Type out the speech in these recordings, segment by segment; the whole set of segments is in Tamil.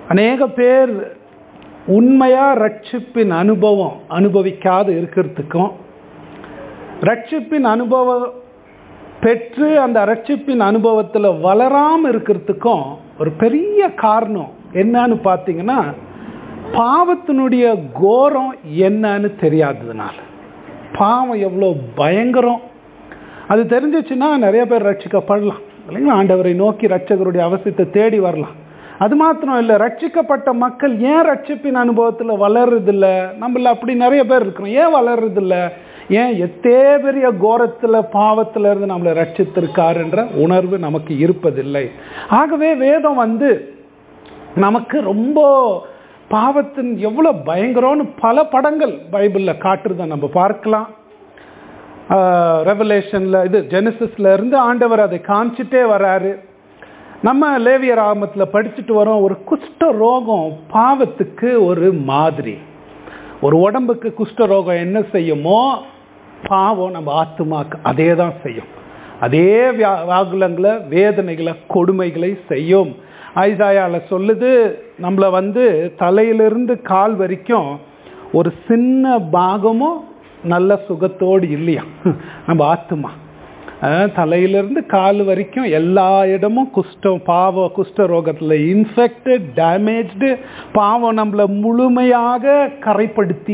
அநேக பேர் உண்மையா ரட்சிப்பின் அனுபவம் அனுபவிக்காது இருக்கிறதுக்கும் ரட்சிப்பின் அனுபவம் பெற்று அந்த ரட்சிப்பின் அனுபவத்தில் வளராம இருக்கிறதுக்கும் ஒரு பெரிய காரணம் என்னன்னு பார்த்தீங்கன்னா பாவத்தினுடைய கோரம் என்னன்னு தெரியாததுனால பாவம் எவ்வளோ பயங்கரம் அது தெரிஞ்சிச்சுன்னா நிறைய பேர் ரட்சிக்கப்படலாம் இல்லைங்களா ஆண்டவரை நோக்கி ரட்சகருடைய அவசியத்தை தேடி வரலாம் அது மாத்திரம் இல்லை ரட்சிக்கப்பட்ட மக்கள் ஏன் ரட்சிப்பின் அனுபவத்தில் வளர்றதில்ல நம்மள அப்படி நிறைய பேர் இருக்கிறோம் ஏன் வளர்றதில்ல ஏன் எத்தே பெரிய கோரத்தில் பாவத்தில் இருந்து நம்மளை ரட்சித்திருக்காருன்ற உணர்வு நமக்கு இருப்பதில்லை ஆகவே வேதம் வந்து நமக்கு ரொம்ப பாவத்தின் எவ்வளோ பயங்கரம்னு பல படங்கள் பைபிளில் காட்டுறதை நம்ம பார்க்கலாம் ரெவலேஷனில் இது ஜெனசிஸ்ல இருந்து ஆண்டவர் அதை காமிச்சிட்டே வராரு நம்ம லேவியர் ஆகமத்தில் படிச்சுட்டு வரோம் ஒரு குஷ்ட ரோகம் பாவத்துக்கு ஒரு மாதிரி ஒரு உடம்புக்கு குஷ்ட ரோகம் என்ன செய்யுமோ பாவம் நம்ம ஆத்துமாக்கு அதே தான் செய்யும் அதே வியா வாகுலங்களை வேதனைகளை கொடுமைகளை செய்யும் ஐசாயால சொல்லுது நம்மளை வந்து தலையிலிருந்து கால் வரைக்கும் ஒரு சின்ன பாகமும் நல்ல சுகத்தோடு இல்லையா நம்ம ஆத்துமா தலையிலிருந்து கால் வரைக்கும் எல்லா இடமும் குஷ்டம் பாவம் குஷ்ட ரோகத்தில் இன்ஃபெக்டட் டேமேஜ்டு பாவம் நம்மளை முழுமையாக கரைப்படுத்தி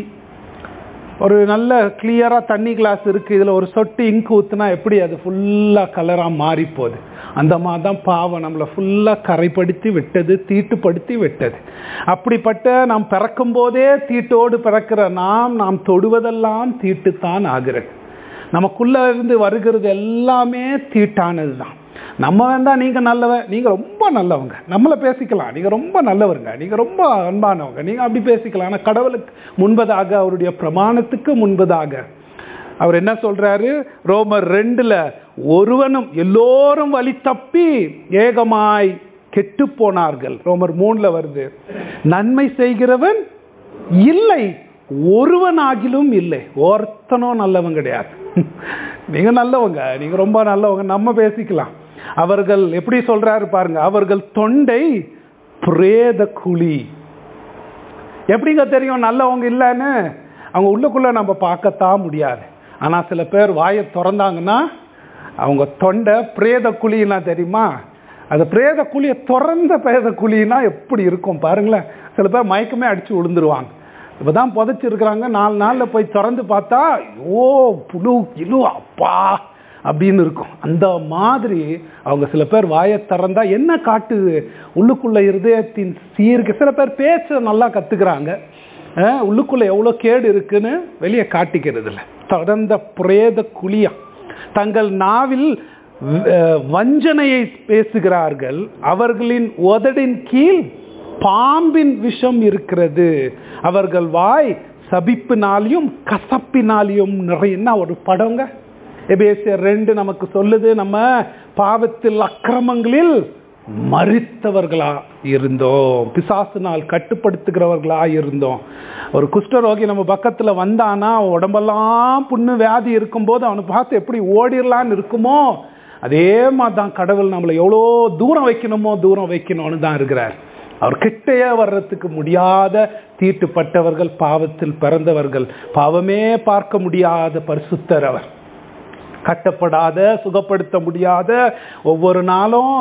ஒரு நல்ல கிளியராக தண்ணி கிளாஸ் இருக்குது இதில் ஒரு சொட்டு இங்கு ஊற்றுனா எப்படி அது ஃபுல்லாக கலராக மாறி போகுது அந்த மாதிரி தான் பாவம் நம்மளை ஃபுல்லாக கரைப்படுத்தி விட்டது தீட்டுப்படுத்தி விட்டது அப்படிப்பட்ட நாம் பிறக்கும் போதே தீட்டோடு பிறக்கிற நாம் நாம் தொடுவதெல்லாம் தீட்டுத்தான் ஆகிறது நமக்குள்ள இருந்து வருகிறது எல்லாமே தீட்டானது தான் நம்ம வேண்டா நீங்க நல்லவ நீங்க ரொம்ப நல்லவங்க நம்மளை பேசிக்கலாம் நீங்க ரொம்ப நல்லவருங்க நீங்க ரொம்ப அன்பானவங்க நீங்க அப்படி பேசிக்கலாம் ஆனால் கடவுளுக்கு முன்பதாக அவருடைய பிரமாணத்துக்கு முன்பதாக அவர் என்ன சொல்றாரு ரோமர் ரெண்டுல ஒருவனும் எல்லோரும் வழி தப்பி ஏகமாய் கெட்டு போனார்கள் ரோமர் மூணுல வருது நன்மை செய்கிறவன் இல்லை ஒருவனாகிலும் இல்லை ஒருத்தனும் நல்லவன் கிடையாது நீங்க நல்லவங்க நீங்க ரொம்ப நல்லவங்க நம்ம பேசிக்கலாம் அவர்கள் எப்படி சொல்றாரு பாருங்க அவர்கள் தொண்டை பிரேத குழி எப்படிங்க தெரியும் நல்லவங்க இல்லைன்னு அவங்க உள்ளுக்குள்ள நம்ம பார்க்கத்தான் முடியாது ஆனா சில பேர் வாயை திறந்தாங்கன்னா அவங்க தொண்டை பிரேத குழின்னா தெரியுமா அந்த பிரேத குழியை திறந்த பிரேத குழின்னா எப்படி இருக்கும் பாருங்களேன் சில பேர் மயக்கமே அடிச்சு விழுந்துருவாங்க இப்பதான் புதைச்சிருக்கிறாங்க நாலு நாளில் போய் திறந்து பார்த்தா ஓ புழு இழு அப்பா அப்படின்னு இருக்கும் அந்த மாதிரி அவங்க சில பேர் வாயை திறந்தா என்ன காட்டுது உள்ளுக்குள்ள இருதயத்தின் சீர்க்கு சில பேர் பேச்ச நல்லா கத்துக்கிறாங்க உள்ளுக்குள்ள எவ்வளோ கேடு இருக்குன்னு வெளியே காட்டிக்கிறது இல்லை தொடர்ந்த பிரேத குழியா தங்கள் நாவில் வஞ்சனையை பேசுகிறார்கள் அவர்களின் உதடின் கீழ் பாம்பின் விஷம் இருக்கிறது அவர்கள் வாய் சபிப்பினாலையும் கசப்பினாலையும் நிறைய என்ன ஒரு படங்க எபேசியர் ரெண்டு நமக்கு சொல்லுது நம்ம பாவத்தில் அக்கிரமங்களில் மறித்தவர்களா இருந்தோம் பிசாசினால் கட்டுப்படுத்துகிறவர்களா இருந்தோம் ஒரு குஷ்டரோகி நம்ம பக்கத்துல வந்தானா உடம்பெல்லாம் புண்ணு வியாதி இருக்கும்போது அவனை பார்த்து எப்படி ஓடிடலான்னு இருக்குமோ அதே மாதிரி தான் கடவுள் நம்மளை எவ்வளோ தூரம் வைக்கணுமோ தூரம் வைக்கணும்னு தான் இருக்கிறார் அவர் கிட்டையே வர்றதுக்கு முடியாத தீட்டுப்பட்டவர்கள் பாவத்தில் பிறந்தவர்கள் பாவமே பார்க்க முடியாத பரிசுத்தர் அவர் கட்டப்படாத சுகப்படுத்த முடியாத ஒவ்வொரு நாளும்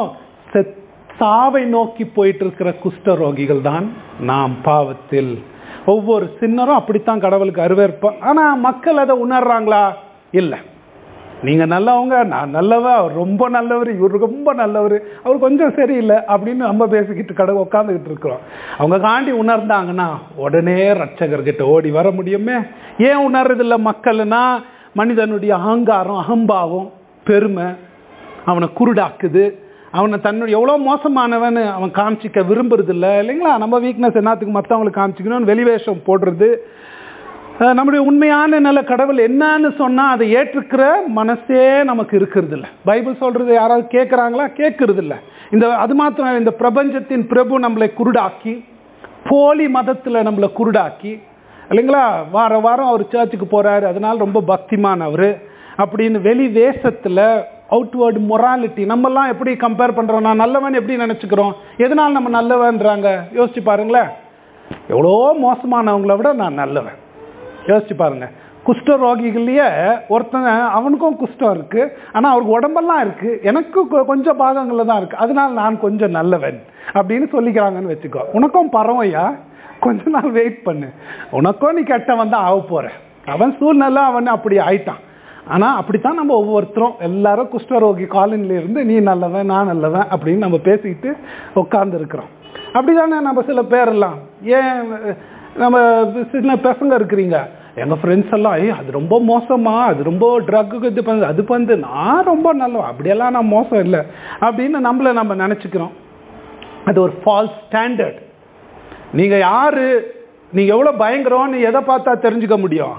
சாவை நோக்கி போயிட்டு இருக்கிற குஷ்ட ரோகிகள் தான் நாம் பாவத்தில் ஒவ்வொரு சின்னரும் அப்படித்தான் கடவுளுக்கு அருவேற்போம் ஆனா மக்கள் அதை உணர்றாங்களா இல்லை நீங்க நல்லவங்க நான் நல்லவ அவர் ரொம்ப நல்லவர் இவர் ரொம்ப நல்லவர் அவர் கொஞ்சம் சரியில்லை அப்படின்னு நம்ம பேசிக்கிட்டு கடை உட்காந்துக்கிட்டு இருக்கிறோம் அவங்க காண்டி உணர்ந்தாங்கன்னா உடனே ரட்சகர்கிட்ட ஓடி வர முடியுமே ஏன் உணர்றதில்ல மக்கள்னா மனிதனுடைய அகங்காரம் அகம்பாவம் பெருமை அவனை குருடாக்குது அவனை தன்னுடைய எவ்வளோ மோசமானவன் அவன் காமிச்சிக்க விரும்புறது இல்லை இல்லைங்களா நம்ம வீக்னஸ் என்னத்துக்கு மற்றவங்களுக்கு காமிச்சிக்கணும்னு வெளிவேஷம் போடுறது நம்முடைய உண்மையான நல்ல கடவுள் என்னன்னு சொன்னா அதை ஏற்றுக்கிற மனசே நமக்கு இருக்கிறது இல்லை பைபிள் சொல்றது யாராவது கேட்குறாங்களா கேட்கறது இல்லை இந்த அது மாத்திரம் இந்த பிரபஞ்சத்தின் பிரபு நம்மளை குருடாக்கி போலி மதத்தில் நம்மளை குருடாக்கி இல்லைங்களா வார வாரம் அவர் சர்ச்சுக்கு போறாரு அதனால ரொம்ப பக்திமான் அவர் அப்படின்னு வெளி வேஷத்துல அவுட்வேர்டு மொராலிட்டி நம்மெல்லாம் எப்படி கம்பேர் பண்ணுறோம் நான் நல்லவன் எப்படி நினச்சிக்கிறோம் எதனால் நம்ம நல்லவன்றாங்க யோசிச்சு பாருங்களேன் எவ்வளோ மோசமானவங்கள விட நான் நல்லவன் யோசிச்சு பாருங்க குஷ்டரோகிகள்லயே ஒருத்தன் அவனுக்கும் குஷ்டம் இருக்கு ஆனால் அவருக்கு உடம்பெல்லாம் இருக்கு எனக்கு கொ- கொஞ்சம் பாகங்களில் தான் இருக்கு அதனால நான் கொஞ்சம் நல்லவன் அப்படின்னு சொல்லிக்கிறாங்கன்னு வச்சுக்கோ உனக்கும் பரவாயா கொஞ்ச நாள் வெயிட் பண்ணு உனக்கும் நீ கெட்டவன் தான் ஆக போற அவன் சூழ்நிலை அவன் அப்படி ஆயிட்டான் ஆனால் அப்படித்தான் நம்ம ஒவ்வொருத்தரும் எல்லாரும் குஷ்டரோகி காலனில இருந்து நீ நல்லவன் நான் நல்லவன் அப்படின்னு நம்ம பேசிக்கிட்டு உட்கார்ந்து இருக்கிறோம் அப்படிதானே நம்ம சில பேரெல்லாம் ஏன் நம்ம சின்ன பசங்க இருக்கிறீங்க எங்கள் ஃப்ரெண்ட்ஸ் எல்லாம் ஏய் அது ரொம்ப மோசமா அது ரொம்ப ட்ரக்கு இது பண்ணுது அது பண்ணுது நான் ரொம்ப நல்லவன் அப்படியெல்லாம் நான் மோசம் இல்லை அப்படின்னு நம்மளை நம்ம நினச்சிக்கிறோம் அது ஒரு ஃபால்ஸ் ஸ்டாண்டர்ட் நீங்கள் யாரு நீங்கள் எவ்வளோ பயங்கரம்னு எதை பார்த்தா தெரிஞ்சுக்க முடியும்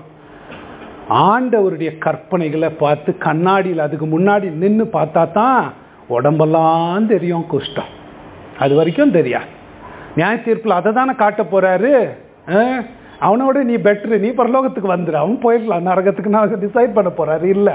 ஆண்டவருடைய கற்பனைகளை பார்த்து கண்ணாடியில் அதுக்கு முன்னாடி நின்று பார்த்தா தான் உடம்பெல்லாம் தெரியும் குஷ்டம் அது வரைக்கும் தெரியாது நியாய தீர்ப்பில் அதை தானே காட்ட போறாரு அஹ், அவனோட நீ பெட்ரு நீ பரலோகத்துக்கு வந்துடு அவன் போயிடலாம் நரகத்துக்கு நான் டிசைட் பண்ண போறாரு இல்லை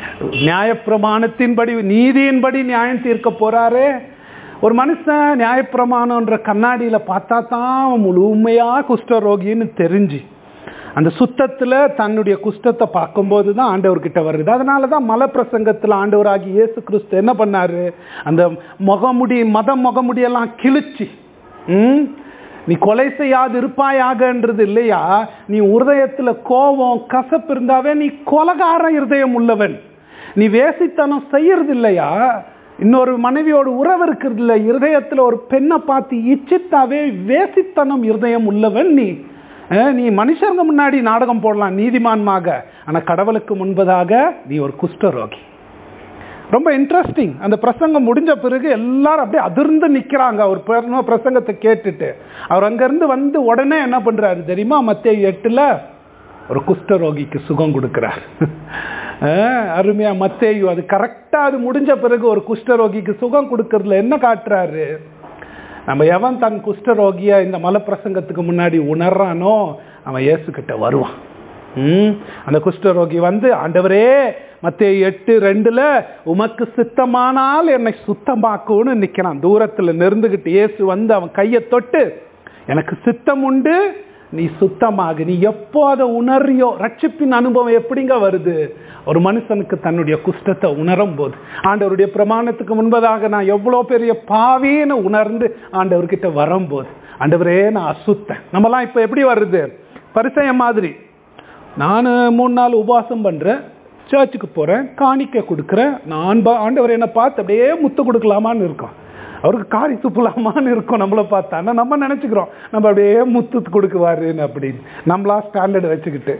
நியாயப்பிரமாணத்தின்படி நீதியின்படி நியாயம் தீர்க்க போறாரு ஒரு மனுஷன் நியாயப்பிரமாணம்ன்ற கண்ணாடியில் பார்த்தா தான் அவன் முழுமையா குஷ்டரோகின்னு தெரிஞ்சு அந்த சுத்தத்தில் தன்னுடைய குஷ்டத்தை பார்க்கும்போது தான் ஆண்டவர்கிட்ட வருது அதனால தான் மலை பிரசங்கத்தில் ஆண்டவராகி இயேசு கிறிஸ்து என்ன பண்ணாரு அந்த முகமுடி மத முகமுடியெல்லாம் கிழிச்சு ம் நீ கொலை செய்யாது இருப்பாயாகன்றது இல்லையா நீ இருதயத்தில் கோபம் கசப்பு இருந்தாவே நீ கொலகார இருதயம் உள்ளவன் நீ வேசித்தனம் செய்யறது இல்லையா இன்னொரு மனைவியோட உறவு இருக்கிறது இல்லை இருதயத்தில் ஒரு பெண்ணை பார்த்து இச்சித்தாவே வேசித்தனம் இருதயம் உள்ளவன் நீ அஹ், நீ மனுஷங்க முன்னாடி நாடகம் போடலாம் நீதிமான்மாக ஆனால் கடவுளுக்கு முன்பதாக நீ ஒரு குஷ்டரோகி ரொம்ப இன்ட்ரெஸ்டிங் அந்த பிரசங்கம் முடிஞ்ச பிறகு எல்லாரும் அப்படியே அதிர்ந்து நிற்கிறாங்க அவர் பிர- பிரசங்கத்தை கேட்டுட்டு அவர் அங்கேருந்து வந்து உடனே என்ன பண்ணுறாரு தெரியுமா மத்திய எட்டில் ஒரு குஷ்டரோகிக்கு சுகம் கொடுக்குறார் அஹ், அருமையா மத்தேயு அது கரெக்டாக அது முடிஞ்ச பிறகு ஒரு குஷ்டரோகிக்கு சுகம் கொடுக்கறதுல என்ன காட்டுறாரு நம்ம எவன் தன் குஷ்டரோகிய இந்த மலை பிரசங்கத்துக்கு முன்னாடி உணர்றானோ அவன் இயேசு கிட்ட வருவான் ம் அந்த குஷ்டரோகி வந்து ஆண்டவரே மத்திய எட்டு ரெண்டுல உமக்கு சித்தமானால் என்னை சுத்தமாக்குன்னு நிக்கிறான் தூரத்துல நெருந்துகிட்டு இயேசு வந்து அவன் கையை தொட்டு எனக்கு சித்தம் உண்டு நீ சுத்தமாக நீ எப்போ அதை உணர்றியோ ரட்சிப்பின் அனுபவம் எப்படிங்க வருது ஒரு மனுஷனுக்கு தன்னுடைய குஷ்டத்தை உணரும் போது ஆண்டவருடைய பிரமாணத்துக்கு முன்பதாக நான் எவ்வளோ பெரிய பாவின்னு உணர்ந்து ஆண்டவர்கிட்ட வரும்போது ஆண்டவரே நான் அசுத்தேன் நம்மலாம் இப்போ எப்படி வருது பரிசயம் மாதிரி நான் மூணு நாள் உபவாசம் பண்ணுறேன் சர்ச்சுக்கு போகிறேன் காணிக்கை கொடுக்குறேன் நான் பா ஆண்டவர் என்னை பார்த்து அப்படியே முத்து கொடுக்கலாமான்னு இருக்கோம் அவருக்கு காரி துப்பலாமான்னு இருக்கும் நம்மளை பார்த்தா ஆனா நம்ம நினச்சிக்கிறோம் நம்ம அப்படியே முத்து கொடுக்குவாருன்னு அப்படின்னு நம்மளா ஸ்டாண்டர்ட் வச்சுக்கிட்டு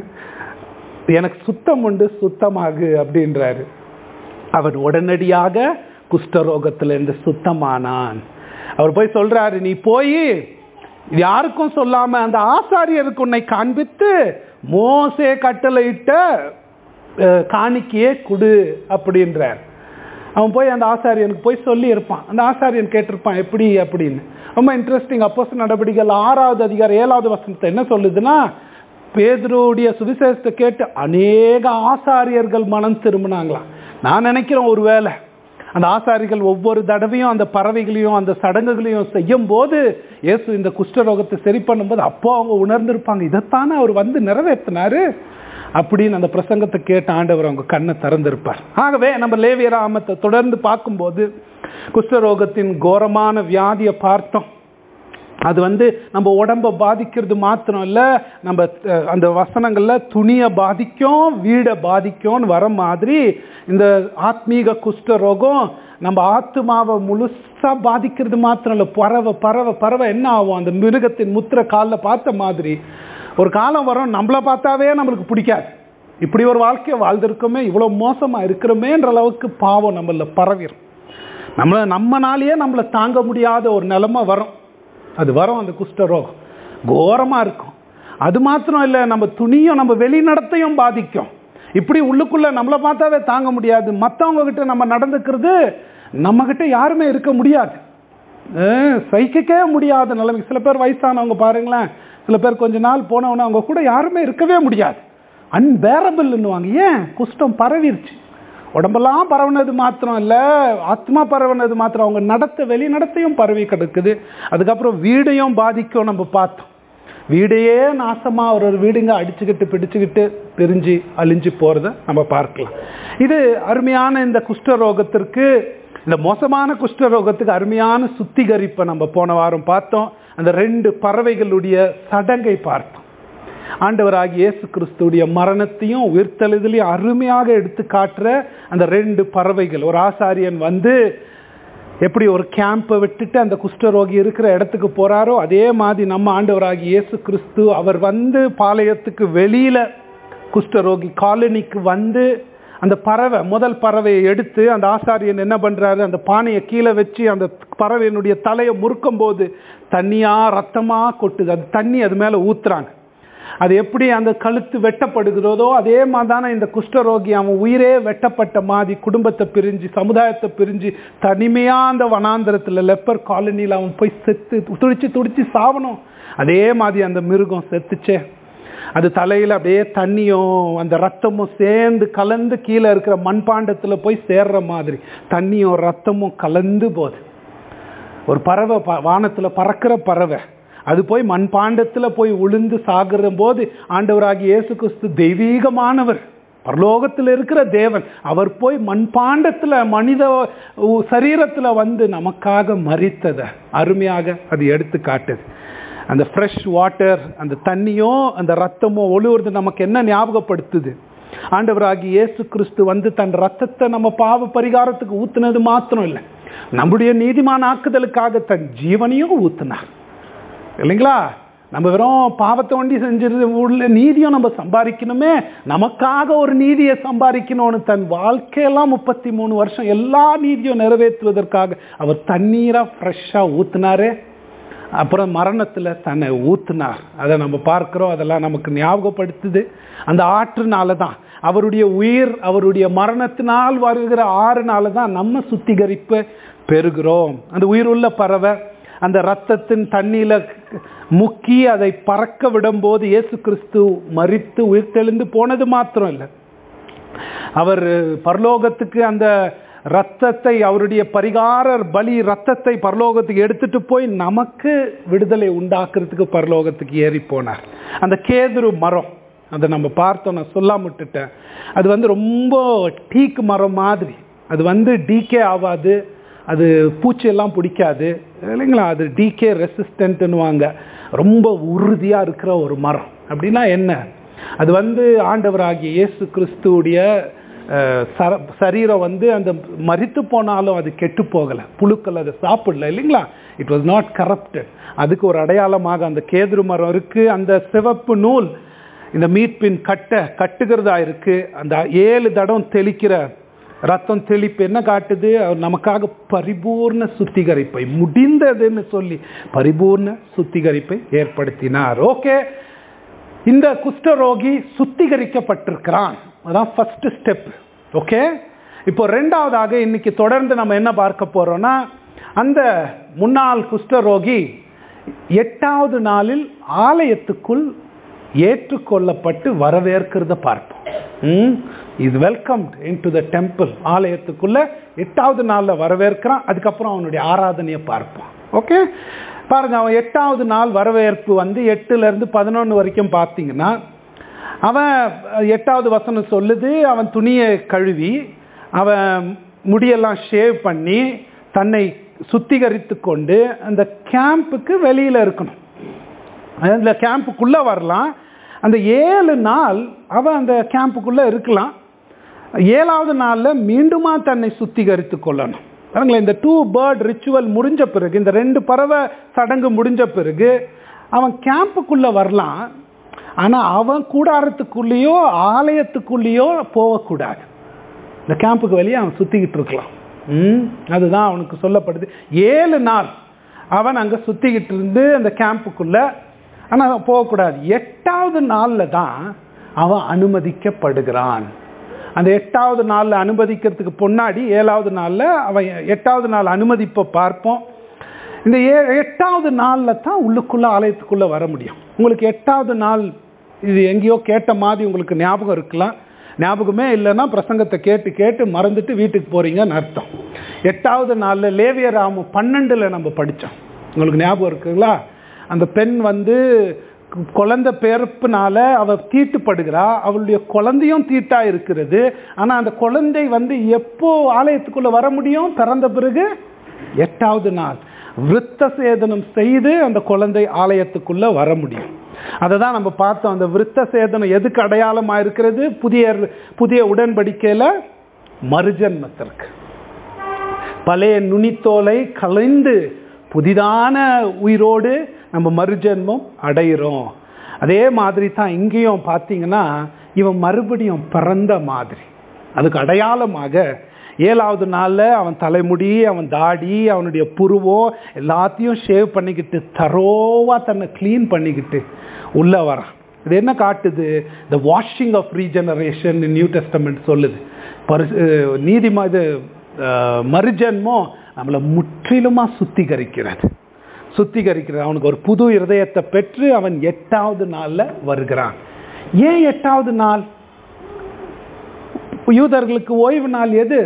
எனக்கு சுத்தம் உண்டு சுத்தமாகு அப்படின்றாரு அவன் உடனடியாக குஷ்டரோகத்திலிருந்து சுத்தமானான் அவர் போய் சொல்றாரு நீ போய் யாருக்கும் சொல்லாம அந்த ஆசாரியருக்கு உன்னை காண்பித்து மோசே கட்டளையிட்ட அஹ், காணிக்கையே குடு அப்படின்றார் அவன் போய் அந்த ஆசாரியனுக்கு போய் சொல்லி இருப்பான் அந்த ஆசாரியன் கேட்டிருப்பான் எப்படி அப்படின்னு ரொம்ப இன்ட்ரெஸ்டிங் அப்போஸ் நடவடிக்கைகள் ஆறாவது அதிகாரம் ஏழாவது வசனத்தை என்ன சொல்லுதுன்னா பேதுருடைய சுவிசேஷத்தை கேட்டு அநேக ஆசாரியர்கள் மனம் திரும்பினாங்களாம் நான் நினைக்கிறேன் ஒரு வேளை அந்த ஆசாரிகள் ஒவ்வொரு தடவையும் அந்த பறவைகளையும் அந்த சடங்குகளையும் செய்யும் போது இயேசு இந்த குஷ்டரோகத்தை சரி பண்ணும்போது அப்போ அவங்க உணர்ந்திருப்பாங்க இதைத்தானே அவர் வந்து நிறைவேற்றினாரு அப்படின்னு அந்த பிரசங்கத்தை கேட்ட ஆண்டவர் அவங்க கண்ணை திறந்திருப்பார் ஆகவே நம்ம லேவியராமத்தை தொடர்ந்து பார்க்கும்போது குஷ்டரோகத்தின் கோரமான வியாதியை பார்த்தோம் அது வந்து நம்ம உடம்ப பாதிக்கிறது மாத்திரம் இல்லை நம்ம அஹ், அந்த வசனங்கள்ல துணியை பாதிக்கும் வீடை பாதிக்கும்னு வர மாதிரி இந்த ஆத்மீக குஷ்டரோகம் நம்ம ஆத்மாவை முழுசா பாதிக்கிறது மாத்திரம் இல்லை பறவை பறவை பறவை என்ன ஆகும் அந்த மிருகத்தின் முத்திர காலில் பார்த்த மாதிரி ஒரு காலம் வரும் நம்மளை பார்த்தாவே நம்மளுக்கு பிடிக்காது இப்படி ஒரு வாழ்க்கையை வாழ்ந்திருக்கோமே இவ்வளோ மோசமாக இருக்கிறோமேன்ற அளவுக்கு பாவம் நம்மள பரவிடும் நம்மளை நம்மனாலேயே நம்மளை தாங்க முடியாத ஒரு நிலைமை வரும் அது வரும் அந்த குஷ்டரோகம் கோரமாக இருக்கும் அது மாத்திரம் இல்லை நம்ம துணியும் நம்ம வெளிநடத்தையும் பாதிக்கும் இப்படி உள்ளுக்குள்ள நம்மளை பார்த்தாவே தாங்க முடியாது மற்றவங்க கிட்ட நம்ம நடந்துக்கிறது நம்ம கிட்ட யாருமே இருக்க முடியாது அஹ், சகிக்கவே முடியாத நிலைமை சில பேர் வயசானவங்க பாருங்களேன் சில பேர் கொஞ்ச நாள் போனவன அவங்க கூட யாருமே இருக்கவே முடியாது அன்பேரபிள்னுவாங்க ஏன் குஷ்டம் பரவிருச்சு உடம்பெல்லாம் பரவுனது மாத்திரம் இல்லை ஆத்மா பரவுனது மாத்திரம் அவங்க நடத்த வெளி நடத்தையும் பரவி கிடக்குது அதுக்கப்புறம் வீடையும் பாதிக்கும் நம்ம பார்த்தோம் வீடையே நாசமாக ஒரு ஒரு வீடுங்க அடிச்சுக்கிட்டு பிடிச்சுக்கிட்டு பிரிஞ்சு அழிஞ்சு போகிறத நம்ம பார்க்கலாம் இது அருமையான இந்த குஷ்டரோகத்திற்கு இந்த மோசமான குஷ்டரோகத்துக்கு அருமையான சுத்திகரிப்பை நம்ம போன வாரம் பார்த்தோம் அந்த ரெண்டு பறவைகளுடைய சடங்கை பார்த்தோம் ஆண்டவராகிய இயேசு கிறிஸ்துடைய மரணத்தையும் உயிர்த்தெழுதலையும் அருமையாக எடுத்து காட்டுற அந்த ரெண்டு பறவைகள் ஒரு ஆசாரியன் வந்து எப்படி ஒரு கேம்பை விட்டுட்டு அந்த குஷ்டரோகி இருக்கிற இடத்துக்கு போறாரோ அதே மாதிரி நம்ம ஆண்டவராகிய இயேசு கிறிஸ்து அவர் வந்து பாளையத்துக்கு வெளியில குஷ்டரோகி காலனிக்கு வந்து அந்த பறவை முதல் பறவையை எடுத்து அந்த ஆசாரியன் என்ன பண்றாரு அந்த பானையை கீழே வச்சு அந்த பறவையினுடைய தலையை முறுக்கும் போது தண்ணியா ரத்தமா கொட்டுது அது தண்ணி அது மேல ஊத்துறாங்க அது எப்படி அந்த கழுத்து வெட்டப்படுகிறதோ அதே மாதிரி தானே இந்த குஷ்டரோகி அவன் உயிரே வெட்டப்பட்ட மாதிரி குடும்பத்தை பிரிஞ்சு சமுதாயத்தை பிரிஞ்சு தனிமையா அந்த வனாந்திரத்துல லெப்பர் காலனியில் அவன் போய் செத்து துடிச்சு துடிச்சு சாவணும் அதே மாதிரி அந்த மிருகம் செத்துச்சே அது தலையில் அப்படியே தண்ணியும் அந்த ரத்தமும் சேர்ந்து கலந்து கீழே இருக்கிற மண்பாண்டத்தில் போய் சேர்ற மாதிரி தண்ணியும் ரத்தமும் கலந்து போகுது ஒரு பறவை வானத்தில் பறக்கிற பறவை அது போய் மண்பாண்டத்தில் போய் உளுந்து சாகிற போது ஆண்டவராகி இயேசு கிறிஸ்து தெய்வீகமானவர் பரலோகத்தில் இருக்கிற தேவன் அவர் போய் மண்பாண்டத்தில் மனித சரீரத்தில் வந்து நமக்காக மறித்ததை அருமையாக அது எடுத்து காட்டுது அந்த ஃப்ரெஷ் வாட்டர் அந்த தண்ணியோ அந்த ரத்தமோ ஒழுவுறது நமக்கு என்ன ஞாபகப்படுத்துது ஆண்டவராகி இயேசு கிறிஸ்து வந்து தன் ரத்தத்தை நம்ம பாவ பரிகாரத்துக்கு ஊத்துனது மாத்திரம் இல்லை நம்முடைய நீதிமான ஆக்குதலுக்காக தன் ஜீவனையும் ஊத்துனார் இல்லைங்களா நம்ம வெறும் பாவத்தை வண்டி செஞ்சிருந்த உள்ள நீதியும் நம்ம சம்பாதிக்கணுமே நமக்காக ஒரு நீதியை சம்பாதிக்கணும்னு தன் வாழ்க்கையெல்லாம் முப்பத்தி மூணு வருஷம் எல்லா நீதியும் நிறைவேற்றுவதற்காக அவர் தண்ணீராக ஃப்ரெஷ்ஷாக ஊத்துனாரே அப்புறம் மரணத்தில் தன்னை ஊத்துனார் அதை நம்ம பார்க்குறோம் அதெல்லாம் நமக்கு ஞாபகப்படுத்துது அந்த ஆற்றுனால தான் அவருடைய உயிர் அவருடைய மரணத்தினால் வருகிற ஆறுனால தான் நம்ம சுத்திகரிப்பை பெறுகிறோம் அந்த உயிர் உள்ள பறவை அந்த ரத்தத்தின் தண்ணியில முக்கி அதை பறக்க விடும்போது இயேசு கிறிஸ்து மறித்து உயிர்த்தெழுந்து போனது மாத்திரம் இல்லை அவர் பரலோகத்துக்கு அந்த ரத்தத்தை அவருடைய பரிகாரர் பலி ரத்தத்தை பரலோகத்துக்கு எடுத்துட்டு போய் நமக்கு விடுதலை உண்டாக்குறதுக்கு பரலோகத்துக்கு ஏறி போனார் அந்த கேதுரு மரம் அதை நம்ம பார்த்தோம் நான் சொல்லாம விட்டுட்டேன் அது வந்து ரொம்ப டீக்கு மரம் மாதிரி அது வந்து டீக்கே ஆகாது அது பூச்சியெல்லாம் பிடிக்காது இல்லைங்களா அது டீகே ரெசிஸ்டன்ட்னுவாங்க ரொம்ப உறுதியாக இருக்கிற ஒரு மரம் அப்படின்னா என்ன அது வந்து ஆண்டவராகிய இயேசு கிறிஸ்துவுடைய சரீரம் வந்து அந்த மறித்து போனாலும் அது கெட்டு போகலை புழுக்கள் அதை சாப்பிடல இல்லைங்களா இட் வாஸ் நாட் கரப்டட் அதுக்கு ஒரு அடையாளமாக அந்த கேதுரு மரம் இருக்கு அந்த சிவப்பு நூல் இந்த மீட்பின் கட்டை கட்டுகிறதா இருக்கு அந்த ஏழு தடம் தெளிக்கிற ரத்தம் தெளிப்பு என்ன காட்டுது அவர் நமக்காக பரிபூர்ண சுத்திகரிப்பை முடிந்ததுன்னு சொல்லி பரிபூர்ண சுத்திகரிப்பை ஏற்படுத்தினார் ஓகே இந்த குஷ்டரோகி சுத்திகரிக்கப்பட்டிருக்கிறான் அதான் ஃபர்ஸ்ட் ஸ்டெப் ஓகே இப்போ ரெண்டாவதாக இன்னைக்கு தொடர்ந்து நம்ம என்ன பார்க்க போறோம்னா அந்த முன்னாள் குஷ்டரோகி எட்டாவது நாளில் ஆலயத்துக்குள் ஏற்றுக்கொள்ளப்பட்டு வரவேற்கிறத பார்ப்போம் is welcome in to the temple ஆலயத்துக்குள்ள எட்டாவது நாளில் வரவேற்கிறான் அதுக்கப்புறம் அவனுடைய ஆராதனையை பார்ப்போம் ஓகே பாருங்க அவன் எட்டாவது நாள் வரவேற்பு வந்து எட்டுல இருந்து பதினொன்று வரைக்கும் பார்த்தீங்கன்னா அவன் எட்டாவது வசனம் சொல்லுது அவன் துணியை கழுவி அவன் முடியெல்லாம் ஷேவ் பண்ணி தன்னை சுத்திகரித்து கொண்டு அந்த கேம்புக்கு வெளியில் இருக்கணும் அந்த கேம்புக்குள்ளே வரலாம் அந்த ஏழு நாள் அவன் அந்த கேம்புக்குள்ளே இருக்கலாம் ஏழாவது நாளில் மீண்டுமா தன்னை சுத்திகரித்து கொள்ளணும் பாருங்களேன் இந்த டூ பேர்ட் ரிச்சுவல் முடிஞ்ச பிறகு இந்த ரெண்டு பறவை சடங்கு முடிஞ்ச பிறகு அவன் கேம்புக்குள்ளே வரலாம் ஆனால் அவன் கூடாரத்துக்குள்ளேயோ ஆலயத்துக்குள்ளேயோ போகக்கூடாது இந்த கேம்புக்கு வெளியே அவன் சுற்றிக்கிட்டு இருக்கலாம் ம் அதுதான் அவனுக்கு சொல்லப்படுது ஏழு நாள் அவன் அங்கே சுற்றிக்கிட்டு இருந்து அந்த கேம்புக்குள்ளே ஆனால் போகக்கூடாது எட்டாவது நாளில் தான் அவன் அனுமதிக்கப்படுகிறான் அந்த எட்டாவது நாளில் அனுமதிக்கிறதுக்கு முன்னாடி ஏழாவது நாளில் அவன் எட்டாவது நாள் அனுமதிப்பை பார்ப்போம் இந்த ஏ எட்டாவது நாளில் தான் உள்ளுக்குள்ளே ஆலயத்துக்குள்ளே வர முடியும் உங்களுக்கு எட்டாவது நாள் இது எங்கேயோ கேட்ட மாதிரி உங்களுக்கு ஞாபகம் இருக்கலாம் ஞாபகமே இல்லைன்னா பிரசங்கத்தை கேட்டு கேட்டு மறந்துட்டு வீட்டுக்கு போறீங்கன்னு அர்த்தம் எட்டாவது நாளில் லேவியராம பன்னெண்டுல நம்ம படித்தோம் உங்களுக்கு ஞாபகம் இருக்குங்களா அந்த பெண் வந்து குழந்தை பிறப்புனால அவ தீட்டுப்படுகிறா அவளுடைய குழந்தையும் தீட்டா இருக்கிறது ஆனா அந்த குழந்தை வந்து எப்போ ஆலயத்துக்குள்ள வர முடியும் பிறந்த பிறகு எட்டாவது நாள் விருத்த சேதனம் செய்து அந்த குழந்தை ஆலயத்துக்குள்ள வர முடியும் அதை தான் நம்ம பார்த்தோம் அந்த விருத்த சேதனம் எதுக்கு அடையாளமா இருக்கிறது புதிய புதிய உடன்படிக்கையில மறுஜன்மத்திற்கு பழைய நுனித்தோலை கலைந்து புதிதான உயிரோடு நம்ம மறுஜென்மம் அடையிறோம் அதே மாதிரி தான் இங்கேயும் பார்த்தீங்கன்னா இவன் மறுபடியும் பிறந்த மாதிரி அதுக்கு அடையாளமாக ஏழாவது நாளில் அவன் தலைமுடி அவன் தாடி அவனுடைய புருவம் எல்லாத்தையும் ஷேவ் பண்ணிக்கிட்டு தரோவாக தன்னை க்ளீன் பண்ணிக்கிட்டு உள்ளே வரான் இது என்ன காட்டுது the washing of regeneration new testament சொல்லுது பரிசு நீதிமா இது அஹ், மறுஜென்மம் நம்மளை முற்றிலுமாக சுத்திகரிக்கிறது சுத்திகரிக்கிறது அவனுக்கு ஒரு புது இருதயத்தை பெற்று அவன் எட்டாவது நாள்ல வருகிறான் ஏன் எட்டாவது நாள் யூதர்களுக்கு ஓய்வு நாள் எது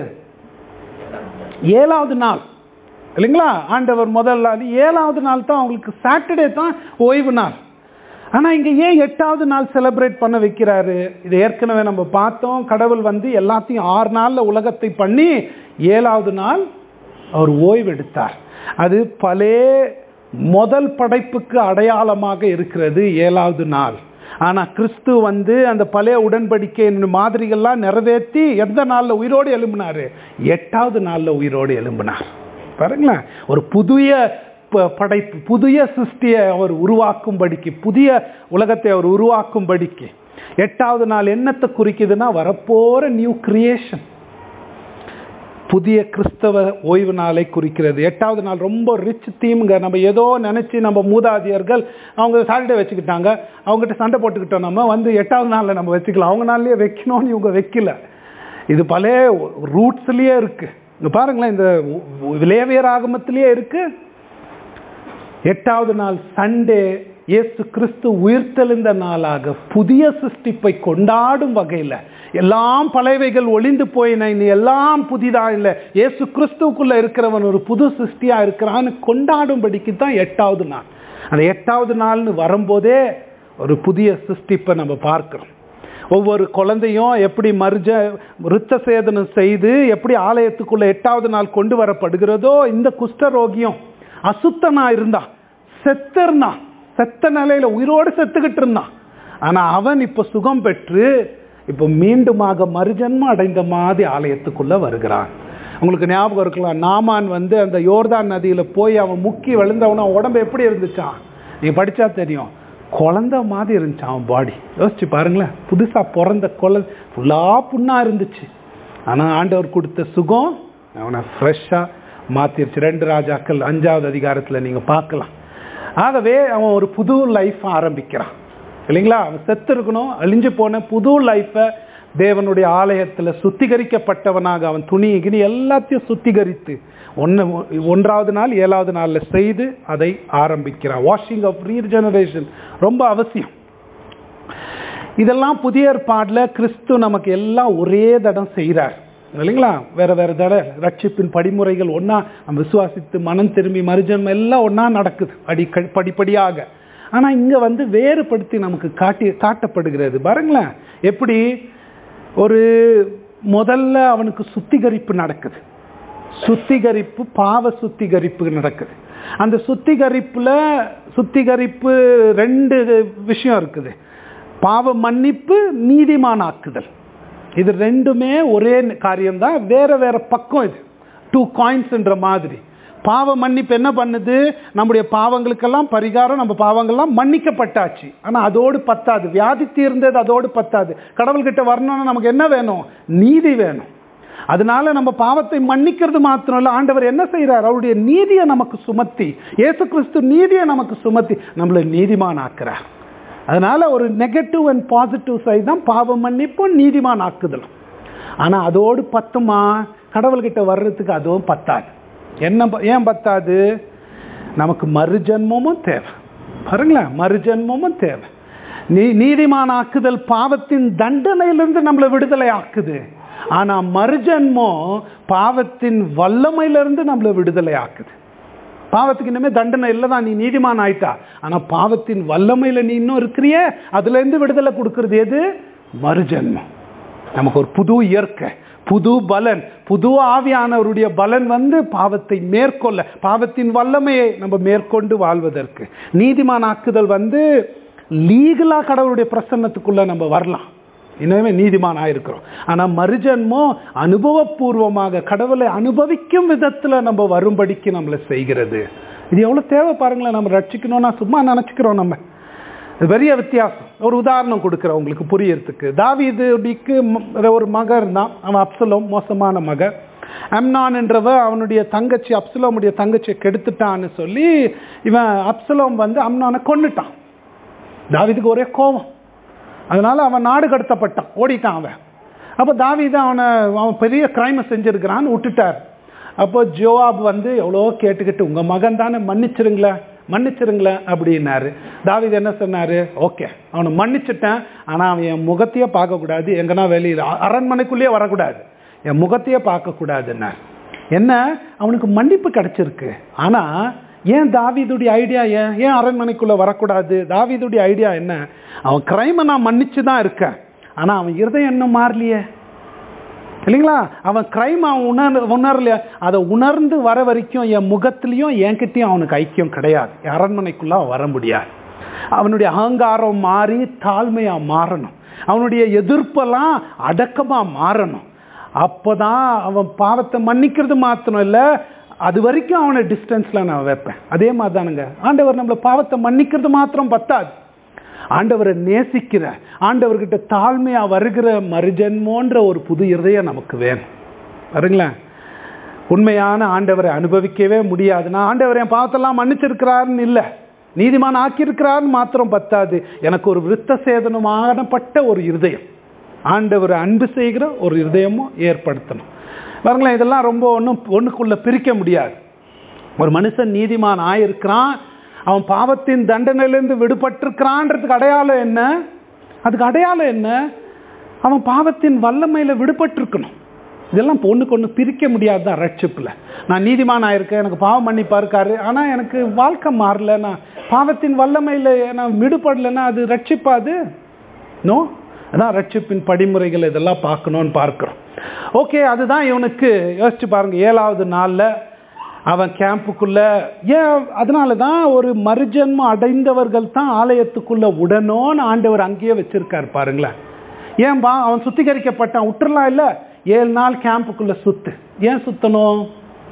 ஏழாவது நாள் இல்லைங்களா ஆண்டவர் முதல் நாள் ஏழாவது நாள் தான் அவங்களுக்கு சாட்டர்டே தான் ஓய்வு நாள் ஆனா இங்க ஏன் எட்டாவது நாள் செலிப்ரேட் பண்ண வைக்கிறாரு இது ஏற்கனவே நம்ம பார்த்தோம் கடவுள் வந்து எல்லாத்தையும் ஆறு நாள்ல உலகத்தை பண்ணி ஏழாவது நாள் அவர் ஓய்வு எடுத்தார் அது பலே முதல் படைப்புக்கு அடையாளமாக இருக்கிறது ஏழாவது நாள் ஆனா கிறிஸ்து வந்து அந்த பழைய உடன்படிக்கையின் மாதிரிகள்லாம் நிறைவேற்றி எந்த நாள்ல உயிரோடு எழும்பினாரு எட்டாவது நாள்ல உயிரோடு எழும்பினார் பாருங்களேன் ஒரு புதிய ப- படைப்பு புதிய சிருஷ்டியை அவர் உருவாக்கும்படிக்கு புதிய உலகத்தை அவர் உருவாக்கும்படிக்கு எட்டாவது நாள் என்னத்தை குறிக்குதுன்னா வரப்போற நியூ கிரியேஷன் புதிய கிறிஸ்தவ ஓய்வு நாளை குறிக்கிறது எட்டாவது நாள் ரொம்ப ரிச் தீம்ங்க நம்ம ஏதோ நினைச்சு நம்ம மூதாதியர்கள் அவங்க சாட்டர்டே வச்சுக்கிட்டாங்க அவங்ககிட்ட சண்டை போட்டுக்கிட்டோம் நம்ம வந்து எட்டாவது நாளில் நம்ம வச்சுக்கலாம் அவங்க நாள்லயே வைக்கணும்னு இவங்க வைக்கல இது பல ரூட்ஸ்லயே இருக்கு இங்க பாருங்களேன் இந்த லேவியர் ஆகமத்திலேயே இருக்கு எட்டாவது நாள் சண்டே இயேசு கிறிஸ்து உயிர்த்தெழுந்த நாளாக புதிய சிருஷ்டிப்பை கொண்டாடும் வகையில் எல்லாம் பழையவைகள் ஒளிந்து போயின இனி எல்லாம் புதிதா இல்லை இயேசு கிறிஸ்துவுக்குள்ள இருக்கிறவன் ஒரு புது சிருஷ்டியா இருக்கிறான்னு கொண்டாடும்படிக்கு தான் எட்டாவது நாள் அந்த எட்டாவது நாள்னு வரும்போதே ஒரு புதிய சிருஷ்டிப்பை நம்ம பார்க்கிறோம் ஒவ்வொரு குழந்தையும் எப்படி மருஜ விருத்த சேதனம் செய்து எப்படி ஆலயத்துக்குள்ள எட்டாவது நாள் கொண்டு வரப்படுகிறதோ இந்த குஷ்டரோகியும் அசுத்தனா இருந்தான் செத்து இருந்தான் செத்த நிலையில உயிரோடு செத்துக்கிட்டு இருந்தான் ஆனா அவன் இப்ப சுகம் பெற்று இப்ப மீண்டுமாக மறுஜன்மம் அடைந்த மாதிரி ஆலயத்துக்குள்ள வருகிறான் உங்களுக்கு ஞாபகம் இருக்கலாம் நாமான் வந்து அந்த யோர்தான் நதியில போய் அவன் முக்கி விழுந்தவன உடம்பு எப்படி இருந்துச்சான் நீங்க படிச்சா தெரியும் குழந்தை மாதிரி இருந்துச்சு அவன் பாடி யோசிச்சு பாருங்களேன் புதுசா பிறந்த குழந்தை ஃபுல்லா புண்ணா இருந்துச்சு ஆனா ஆண்டவர் கொடுத்த சுகம் அவனை ஃப்ரெஷ்ஷா மாத்திருச்சு ரெண்டு ராஜாக்கள் அஞ்சாவது அதிகாரத்துல நீங்க பார்க்கலாம் ஆகவே அவன் ஒரு புது லைஃப் ஆரம்பிக்கிறான் இல்லைங்களா அவன் செத்து இருக்கணும் அழிஞ்சு போன புது லைஃப்பை தேவனுடைய ஆலயத்துல சுத்திகரிக்கப்பட்டவனாக அவன் துணி கிணி எல்லாத்தையும் சுத்திகரித்து ஒன்று ஒன்றாவது நாள் ஏழாவது நாள்ல செய்து அதை ஆரம்பிக்கிறான் வாஷிங் ஆஃப் ரீஜெனரேஷன் ரொம்ப அவசியம் இதெல்லாம் புதிய ஏற்பாடுல கிறிஸ்து நமக்கு எல்லாம் ஒரே தடம் செய்கிறார் இல்லைங்களா வேற வேற தட ரட்சிப்பின் படிமுறைகள் ஒண்ணா நம்ம விசுவாசித்து மனம் திரும்பி மறுஜன்மம் எல்லாம் ஒண்ணா நடக்குது அடி படிப்படியாக ஆனா இங்க வந்து வேறுபடுத்தி நமக்கு காட்டி காட்டப்படுகிறது பாருங்களேன் எப்படி ஒரு முதல்ல அவனுக்கு சுத்திகரிப்பு நடக்குது சுத்திகரிப்பு பாவ சுத்திகரிப்பு நடக்குது அந்த சுத்திகரிப்புல சுத்திகரிப்பு ரெண்டு விஷயம் இருக்குது பாவ மன்னிப்பு நீதிமானாக்குதல் இது ரெண்டுமே ஒரே காரியம்தான் வேற வேற பக்கம் இது டூ காயின்ஸ்ன்ற மாதிரி பாவ மன்னிப்பு என்ன பண்ணுது நம்முடைய பாவங்களுக்கெல்லாம் பரிகாரம் நம்ம பாவங்கள்லாம் மன்னிக்கப்பட்டாச்சு ஆனா அதோடு பத்தாது வியாதி தீர்ந்தது அதோடு பத்தாது கடவுள்கிட்ட வரணும்னா நமக்கு என்ன வேணும் நீதி வேணும் அதனால நம்ம பாவத்தை மன்னிக்கிறது மாத்திரம் இல்ல ஆண்டவர் என்ன செய்யறார் அவருடைய நீதியை நமக்கு சுமத்தி இயேசு கிறிஸ்து நீதியை நமக்கு சுமத்தி நம்மளை நீதிமான் ஆக்குறார் அதனால ஒரு நெகட்டிவ் அண்ட் பாசிட்டிவ் சைடு தான் பாவம் மன்னிப்பும் நீதிமான் ஆக்குதலும் ஆனா அதோடு பத்துமா கடவுள்கிட்ட வர்றதுக்கு அதுவும் பத்தாது என்ன ப- ஏன் பத்தாது நமக்கு மறுஜன்மமும் தேவை பாருங்களேன் மறுஜன்மமும் தேவை நீ நீதிமானாக்குதல் பாவத்தின் தண்டனையிலிருந்து நம்மளை விடுதலை ஆக்குது ஆனா மறுஜன்மோ பாவத்தின் வல்லமையிலிருந்து நம்மளை விடுதலை ஆக்குது பாவத்துக்கு இனிமே தண்டனை இல்லைதான் நீ நீதிமான் ஆயிட்டா ஆனா பாவத்தின் வல்லமையில நீ இன்னும் இருக்கிறியே அதுல இருந்து விடுதலை கொடுக்கறது எது மறுஜன்மம் நமக்கு ஒரு புது இயற்கை புது பலன் புது ஆவியானவருடைய பலன் வந்து பாவத்தை மேற்கொள்ள பாவத்தின் வல்லமையை நம்ம மேற்கொண்டு வாழ்வதற்கு நீதிமானாக்குதல் வந்து லீகலா கடவுளுடைய பிரசன்னத்துக்குள்ள நம்ம வரலாம் இனிமே நீதிமான் ஆயிருக்கிறோம் ஆனா மறுஜன்மோ அனுபவபூர்வமாக கடவுளை அனுபவிக்கும் விதத்துல நம்ம வரும்படிக்கு நம்மளை செய்கிறது இது எவ்வளவு தேவை பாருங்களேன் நம்ம ரட்சிக்கணும்னா சும்மா நினைச்சுக்கிறோம் நம்ம இது பெரிய வித்தியாசம் ஒரு உதாரணம் கொடுக்குறேன் உங்களுக்கு புரியறதுக்கு தாவீதுக்கு ம- ஒரு மகன் இருந்தான் அவன் அப்சலோம் மோசமான மகன் அம்னான் என்றவ அவனுடைய தங்கச்சி அப்சலோமுடைய தங்கச்சியை கெடுத்துட்டான்னு சொல்லி இவன் அப்சலோம் வந்து அம்னானை கொன்னுட்டான் தாவீதுக்கு ஒரே கோபம் அதனால அவன் நாடு கடத்தப்பட்டான் ஓடிட்டான் அவன் அப்போ தாவீது அவனை அவன் பெரிய கிரைமை செஞ்சிருக்கிறான்னு விட்டுட்டார் அப்போ ஜோவாப் வந்து எவ்வளோ கேட்டுக்கிட்டு உங்கள் மகன் தானே மன்னிச்சிருங்களேன் மன்னிச்சிருங்களேன் அப்படின்னாரு தாவீது என்ன சொன்னாரு ஓகே அவனை மன்னிச்சிட்டேன் ஆனால் அவன் என் முகத்தையே பார்க்கக்கூடாது எங்கன்னா வெளியில் அ- அரண்மனைக்குள்ளேயே வரக்கூடாது என் முகத்தையே பார்க்கக்கூடாதுன்னார் என்ன அவனுக்கு மன்னிப்பு கிடைச்சிருக்கு ஆனா ஏன் தாவீதுடைய ஐடியா ஏன் ஏன் அரண்மனைக்குள்ள வரக்கூடாது தாவீதுடைய ஐடியா என்ன அவன் கிரைமை நான் மன்னிச்சு தான் இருக்கேன் ஆனா அவன் இருதயம் இன்னும் மாறலையே இல்லைங்களா அவன் கிரைம் அவன் உணர் உணரலையா அதை உணர்ந்து வர வரைக்கும் என் முகத்திலையும் என்கிட்டயும் அவனுக்கு ஐக்கியம் கிடையாது என் அரண்மனைக்குள்ள அவன் வர முடியாது அவனுடைய அகங்காரம் மாறி தாழ்மையா மாறணும் அவனுடைய எதிர்ப்பெல்லாம் அடக்கமா மாறணும் அப்போதான் அவன் பாவத்தை மன்னிக்கிறது மாத்திரம் இல்லை அது வரைக்கும் அவனை டிஸ்டன்ஸ்ல நான் வைப்பேன் அதே மாதிரி தானுங்க ஆண்டவர் நம்மள பாவத்தை மன்னிக்கிறது மாத்திரம் பத்தாது ஆண்டவரை நேசிக்கிற ஆண்டவர்கிட்ட தாழ்மையா வருகிற மறுஜன்மோன்ற ஒரு புது இருதயம் நமக்கு வேணும் பாருங்களேன் உண்மையான ஆண்டவரை அனுபவிக்கவே முடியாது நான் ஆண்டவர் என் பாவத்தெல்லாம் மன்னிச்சிருக்கிறாருன்னு இல்லை நீதிமான் ஆக்கியிருக்கிறாருன்னு மாத்திரம் பத்தாது எனக்கு ஒரு விருத்த சேதனமானப்பட்ட ஒரு இருதயம் ஆண்டவரை அன்பு செய்கிற ஒரு இருதயமும் ஏற்படுத்தணும் பாருங்களேன் இதெல்லாம் ரொம்ப ஒன்றும் ஒன்றுக்குள்ள பிரிக்க முடியாது ஒரு மனுஷன் நீதிமான் ஆயிருக்கிறான் அவன் பாவத்தின் தண்டனையிலிருந்து விடுபட்டிருக்கிறான்றதுக்கு அடையாளம் என்ன அதுக்கு அடையாளம் என்ன அவன் பாவத்தின் வல்லமையில விடுபட்டிருக்கணும் இதெல்லாம் பொண்ணுக்கு ஒன்று பிரிக்க முடியாது தான் ரட்சிப்பில் நான் நீதிமான் ஆயிருக்கேன் எனக்கு பாவம் மன்னிப்பா இருக்காரு ஆனால் எனக்கு வாழ்க்கை மாறல நான் பாவத்தின் வல்லமையில் நான் விடுபடலைன்னா அது ரட்சிப்பாது நோ அதான் ரட்சிப்பின் படிமுறைகள் இதெல்லாம் பார்க்கணும்னு பார்க்குறோம் ஓகே அதுதான் இவனுக்கு யோசிச்சு பாருங்க ஏழாவது நாளில் அவன் கேம்புக்குள்ள ஏன் அதனால தான் ஒரு மறுஜன்மம் அடைந்தவர்கள் தான் ஆலயத்துக்குள்ள உடனோன்னு ஆண்டவர் அங்கேயே வச்சிருக்காரு பாருங்களேன் ஏன் பா அவன் சுத்திகரிக்கப்பட்டான் விட்டுறலாம் இல்லை ஏழு நாள் கேம்புக்குள்ள சுத்து ஏன் சுத்தணும்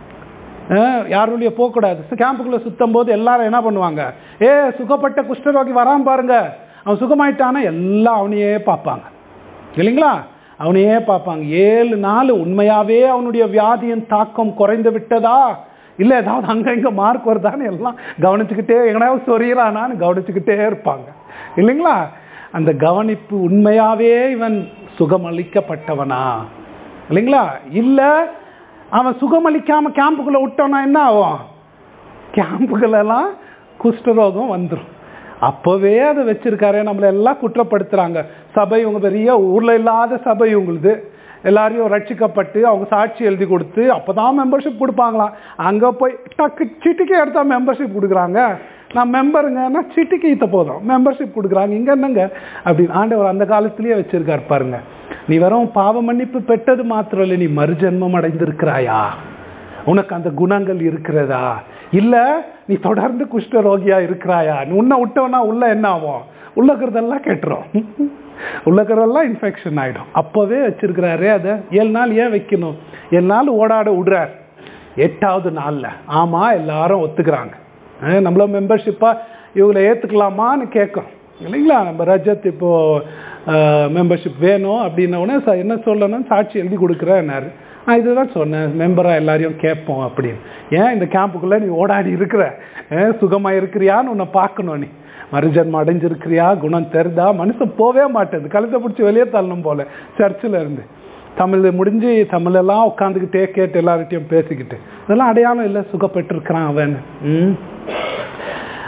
யாருடைய போகக்கூடாது கேம்புக்குள்ள சுத்தும் போது எல்லாரும் என்ன பண்ணுவாங்க ஏ சுகப்பட்ட குஷ்டரோகி வராம பாருங்க அவன் சுகமாயிட்டானா எல்லாம் அவனையே பார்ப்பாங்க இல்லைங்களா அவனையே பார்ப்பாங்க ஏழு நாள் உண்மையாவே அவனுடைய வியாதியின் தாக்கம் குறைந்து விட்டதா இல்லை ஏதாவது அங்கே இங்கே மார்க் வருதான்னு எல்லாம் கவனிச்சுக்கிட்டே எங்கனாவது சொரியறானான்னு கவனிச்சுக்கிட்டே இருப்பாங்க இல்லைங்களா அந்த கவனிப்பு உண்மையாவே இவன் சுகமளிக்கப்பட்டவனா இல்லைங்களா இல்லை அவன் சுகமளிக்காம கேம்புக்குள்ள விட்டோன்னா என்ன ஆகும் கேம்புகளெல்லாம் குஷ்டரோகம் வந்துடும் அப்போவே அதை வச்சிருக்காரு நம்மளை எல்லாம் குற்றப்படுத்துறாங்க சபை உங்க பெரிய ஊர்ல இல்லாத சபை உங்களுது எல்லாரையும் ரட்சிக்கப்பட்டு அவங்க சாட்சி எழுதி கொடுத்து அப்பதான் மெம்பர்ஷிப் கொடுப்பாங்களாம் அங்க போய் டக்கு சிட்டிக்கு எடுத்தா மெம்பர்ஷிப் கொடுக்குறாங்க நான் மெம்பருங்கன்னா சிட்டிக்கு ஈத்த போதும் மெம்பர்ஷிப் கொடுக்குறாங்க இங்க என்னங்க அப்படின்னு ஆண்டவர் அந்த காலத்திலேயே வச்சிருக்காரு பாருங்க நீ வெறும் பாவ மன்னிப்பு பெற்றது மாத்திரம் இல்லை நீ மறுஜென்மம் அடைந்திருக்கிறாயா உனக்கு அந்த குணங்கள் இருக்கிறதா இல்ல நீ தொடர்ந்து குஷ்ட ரோகியா இருக்கிறாயா நீ உன்னை விட்டவனா உள்ள என்ன ஆகும் உள்ளக்கிறதெல்லாம் கெட்டுரும் உள்ளக்கிறதெல்லாம் இன்ஃபெக்ஷன் ஆயிடும் அப்பவே வச்சிருக்கிறாரு அதை ஏழு நாள் ஏன் வைக்கணும் ஏழு நாள் ஓடாட விடுறார் எட்டாவது நாள்ல ஆமா எல்லாரும் ஒத்துக்கிறாங்க அஹ் நம்மள மெம்பர்ஷிப்பா இவங்களை ஏத்துக்கலாமான்னு கேட்கும் இல்லைங்களா நம்ம ரஜத் இப்போ மெம்பர்ஷிப் வேணும் அப்படின்ன உடனே ச- என்ன சொல்லணும் சாட்சி எழுதி கொடுக்குறேன்னாரு நான் இதுதான் சொன்னேன் மெம்பராக எல்லாரையும் கேட்போம் அப்படின்னு ஏன் இந்த கேம்புக்குள்ளே நீ ஓடாடி இருக்கிற ஏன் சுகமாக இருக்கிறியான்னு உன்னை பார்க்கணும் நீ மறுஜன்மம் அடைஞ்சிருக்கிறியா குணம் தெரிதா மனுஷன் போவே மாட்டேது கழுத்தை பிடிச்சி வெளியே தள்ளணும் போல சர்ச்சில் இருந்து தமிழ் முடிஞ்சு தமிழெல்லாம் உட்காந்துக்கிட்டே கேட்டு எல்லார்கிட்டையும் பேசிக்கிட்டு இதெல்லாம் அடையாளம் இல்லை சுகப்பட்டிருக்கிறான் அவன் ம்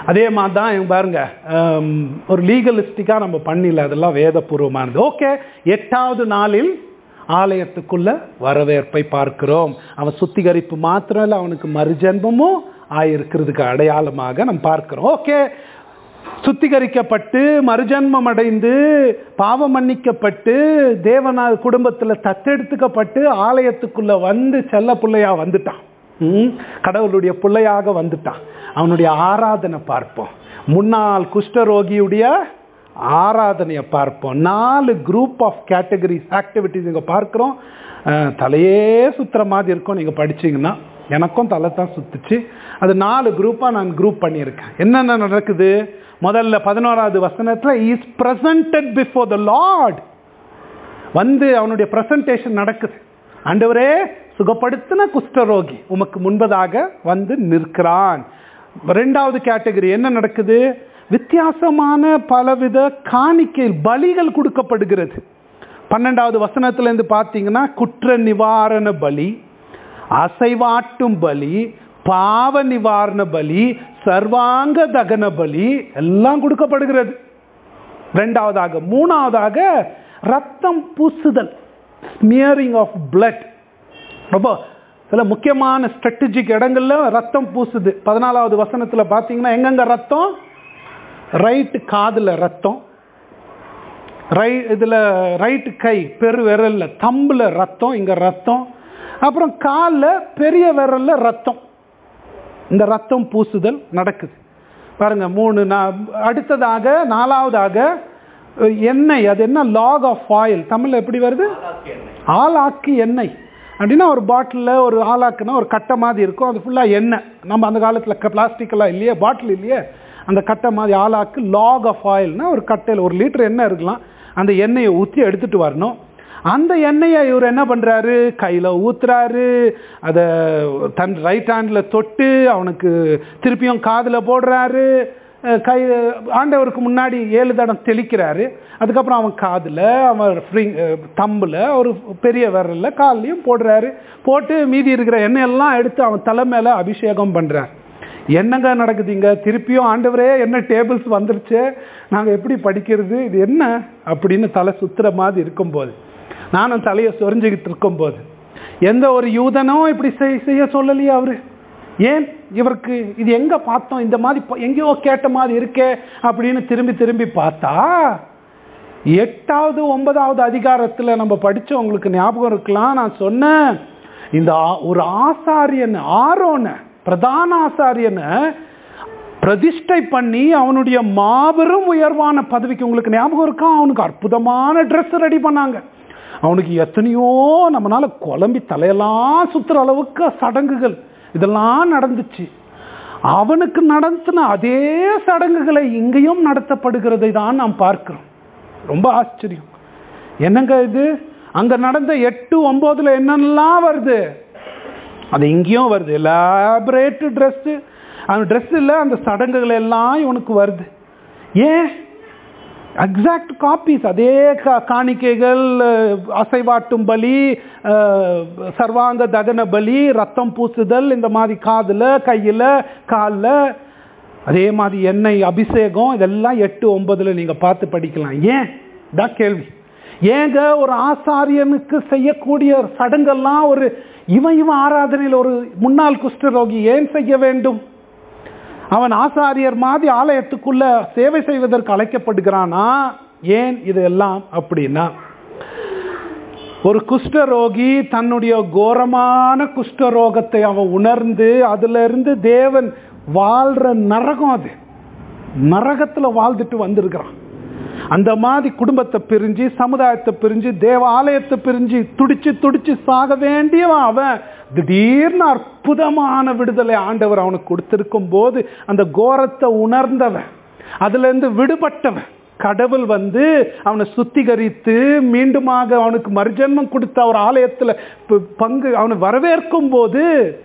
அதே மாதிரி தான் இங்க பாருங்க ஹம், ஒரு லீகலிஸ்டிக்காக நம்ம பண்ணல அதெல்லாம் வேதபூர்வமானது ஓகே எட்டாவது நாளில் ஆலயத்துக்குள்ள வரவேற்பை பார்க்கிறோம் அவன் சுத்திகரிப்பு மாத்திரம் இல்லை அவனுக்கு மறுஜென்மமும் ஆயிருக்கிறதுக்கு அடையாளமாக நம்ம பார்க்கிறோம் ஓகே சுத்திகரிக்கப்பட்டு மறுஜன்மம் அடைந்து பாவம் மன்னிக்கப்பட்டு தேவனா குடும்பத்தில் தத்தெடுத்துக்கப்பட்டு ஆலயத்துக்குள்ள வந்து செல்ல பிள்ளையா வந்துட்டான் ம், கடவுளுடைய பிள்ளையாக வந்துட்டான் அவனுடைய ஆராதனை பார்ப்போம் முன்னாள் குஷ்டரோகியுடைய ஆராதனையை பார்ப்போம் நாலு குரூப் ஆஃப் கேட்டகரிஸ் ஆக்டிவிட்டிஸ் இங்கே பார்க்குறோம் அஹ், தலையே சுத்துற மாதிரி இருக்கும் நீங்கள் படிச்சீங்கன்னா எனக்கும் தலை தான் சுத்துச்சு அது நாலு குரூப்பாக நான் குரூப் பண்ணியிருக்கேன் என்னென்ன நடக்குது முதல்ல பதினோராவது வசனத்தில் is presented before the lord வந்து அவனுடைய பிரசன்டேஷன் நடக்குது ஆண்டவரே சுகப்படுத்தின குஷ்டரோகி உமக்கு முன்பதாக வந்து நிற்கிறான் ரெண்டாவது கேட்டகரி என்ன நடக்குது வித்தியாசமான பலவித காணிக்கை பலிகள் கொடுக்கப்படுகிறது பன்னெண்டாவது வசனத்திலேருந்து பார்த்தீங்கன்னா குற்ற நிவாரண பலி அசைவாட்டும் பலி பாவ நிவாரண பலி சர்வாங்க தகன பலி எல்லாம் கொடுக்கப்படுகிறது ரெண்டாவதாக மூணாவதாக ரத்தம் பூசுதல் ஸ்மியரிங் ஆஃப் பிளட் ரொம்ப சில முக்கியமான ஸ்ட்ராட்டஜிக் இடங்கள்ல ரத்தம் பூசுது பதினாலாவது வசனத்துல பார்த்தீங்கன்னா எங்கெங்க ரத்தம் ரைட்டு காதுல ரத்தம் ரை இதில் ரைட்டு கை பெரு விரல்ல தம்பில் ரத்தம் இங்கே ரத்தம் அப்புறம் காலில் பெரிய விரல்ல ரத்தம் இந்த ரத்தம் பூசுதல் நடக்குது பாருங்க மூணு நா- அடுத்ததாக நாலாவதாக அஹ், எண்ணெய் அது என்ன லாக் ஆஃப் ஆயில் தமிழ்ல எப்படி வருது ஆலாக்கு எண்ணெய் அப்படின்னா ஒரு பாட்டிலில் ஒரு ஆலாக்குனா ஒரு கட்டை மாதிரி இருக்கும் அது ஃபுல்லாக எண்ணெய் நம்ம அந்த காலத்தில் பிளாஸ்டிக்கெல்லாம் இல்லையே பாட்டில் இல்லையே அந்த கட்டை மாதிரி ஆலாக்கு லாக் ஆஃப் ஆயில்னா ஒரு கட்டையில் ஒரு லிட்டர் எண்ணெய் இருக்கலாம் அந்த எண்ணெயை ஊற்றி எடுத்துட்டு வரணும் அந்த எண்ணெயை இவர் என்ன பண்ணுறாரு கையில் ஊத்துறாரு அதை தன் ரைட் ஹேண்டில் தொட்டு அவனுக்கு திருப்பியும் காதில் போடுறாரு அஹ் கை ஆண்டவருக்கு முன்னாடி ஏழு தடம் தெளிக்கிறாரு அதுக்கப்புறம் அவன் காதில் அவன் ஃப்ரீ தம்பில் ஒரு பெரிய விரல்ல கால்லையும் போடுறாரு போட்டு மீதி இருக்கிற எண்ணெயெல்லாம் எடுத்து அவன் தலை மேலே அபிஷேகம் பண்ணுறார் என்னங்க நடக்குதுங்க திருப்பியும் ஆண்டவரே என்ன டேபிள்ஸ் வந்துருச்சு நாங்கள் எப்படி படிக்கிறது இது என்ன அப்படின்னு தலை சுத்துற மாதிரி இருக்கும்போது நானும் தலையை சொரிஞ்சுக்கிட்டு இருக்கும்போது எந்த ஒரு யூதனும் இப்படி செய் செய்ய சொல்லலையே அவரு ஏன் இவருக்கு இது எங்க பார்த்தோம் இந்த மாதிரி ப- எங்கேயோ கேட்ட மாதிரி இருக்கே அப்படின்னு திரும்பி திரும்பி பார்த்தா எட்டாவது ஒன்பதாவது அதிகாரத்தில் நம்ம படிச்சவங்களுக்கு ஞாபகம் இருக்கலாம் நான் சொன்னேன் இந்த ஆ- ஒரு ஆசாரியன் ஆரோன பிரதான ஆசாரியனை பிரதிஷ்டை பண்ணி அவனுடைய மாபெரும் உயர்வான பதவிக்கு உங்களுக்கு ஞாபகம் இருக்கா அவனுக்கு அற்புதமான ட்ரெஸ் ரெடி பண்ணாங்க அவனுக்கு எத்தனையோ நம்மனால குழம்பி தலையெல்லாம் சுத்துற அளவுக்கு சடங்குகள் இதெல்லாம் நடந்துச்சு அவனுக்கு நடத்தின அதே சடங்குகளை இங்கேயும் நடத்தப்படுகிறதை தான் நாம் பார்க்கிறோம் ரொம்ப ஆச்சரியம் என்னங்க இது அங்க நடந்த எட்டு ஒன்பதுல என்னென்னலாம் வருது அது இங்கேயும் வருது எலாபரேட் ட்ரெஸ்ஸு அந்த ட்ரெஸ் இல்லை அந்த சடங்குகள் எல்லாம் இவனுக்கு வருது ஏன் எக்ஸாக்ட் காப்பீஸ் அதே கா காணிக்கைகள் அஹ், அசைவாட்டும் பலி அஹ், சர்வாங்க தகன பலி ரத்தம் பூசுதல் இந்த மாதிரி காதில் கையில் காலில் அதே மாதிரி எண்ணெய் அபிஷேகம் இதெல்லாம் எட்டு ஒன்பதுல நீங்கள் பார்த்து படிக்கலாம் ஏன் தான் கேள்வி ஏங்க ஒரு ஆசாரியனுக்கு செய்யக்கூடிய சடங்கெல்லாம் ஒரு இவன் இவன் ஆராதனையில் ஒரு முன்னாள் குஷ்டரோகி ஏன் செய்ய வேண்டும் அவன் ஆசாரியர் மாதிரி ஆலயத்துக்குள்ள சேவை செய்வதற்கு அழைக்கப்படுகிறானா ஏன் இதெல்லாம் அப்படின்னா ஒரு குஷ்டரோகி தன்னுடைய கோரமான குஷ்டரோகத்தை அவன் உணர்ந்து அதுல இருந்து தேவன் வாழ்ற நரகம் அது நரகத்துல வாழ்ந்துட்டு வந்திருக்கிறான் அந்த மாதிரி குடும்பத்தை பிரிஞ்சு சமுதாயத்தை பிரிஞ்சு தேவ ஆலயத்தை பிரிஞ்சு துடிச்சு துடிச்சு சாக வேண்டியவன் அவன் திடீர்னு அற்புதமான விடுதலை ஆண்டவர் அவனுக்கு கொடுத்திருக்கும் போது அந்த கோரத்தை உணர்ந்தவன் அதுல இருந்து விடுபட்டவன் கடவுள் வந்து அவனை சுத்திகரித்து மீண்டுமாக அவனுக்கு மறுஜன்மம் கொடுத்த ஒரு ஆலயத்துல ப- பங்கு அவனை வரவேற்கும் போது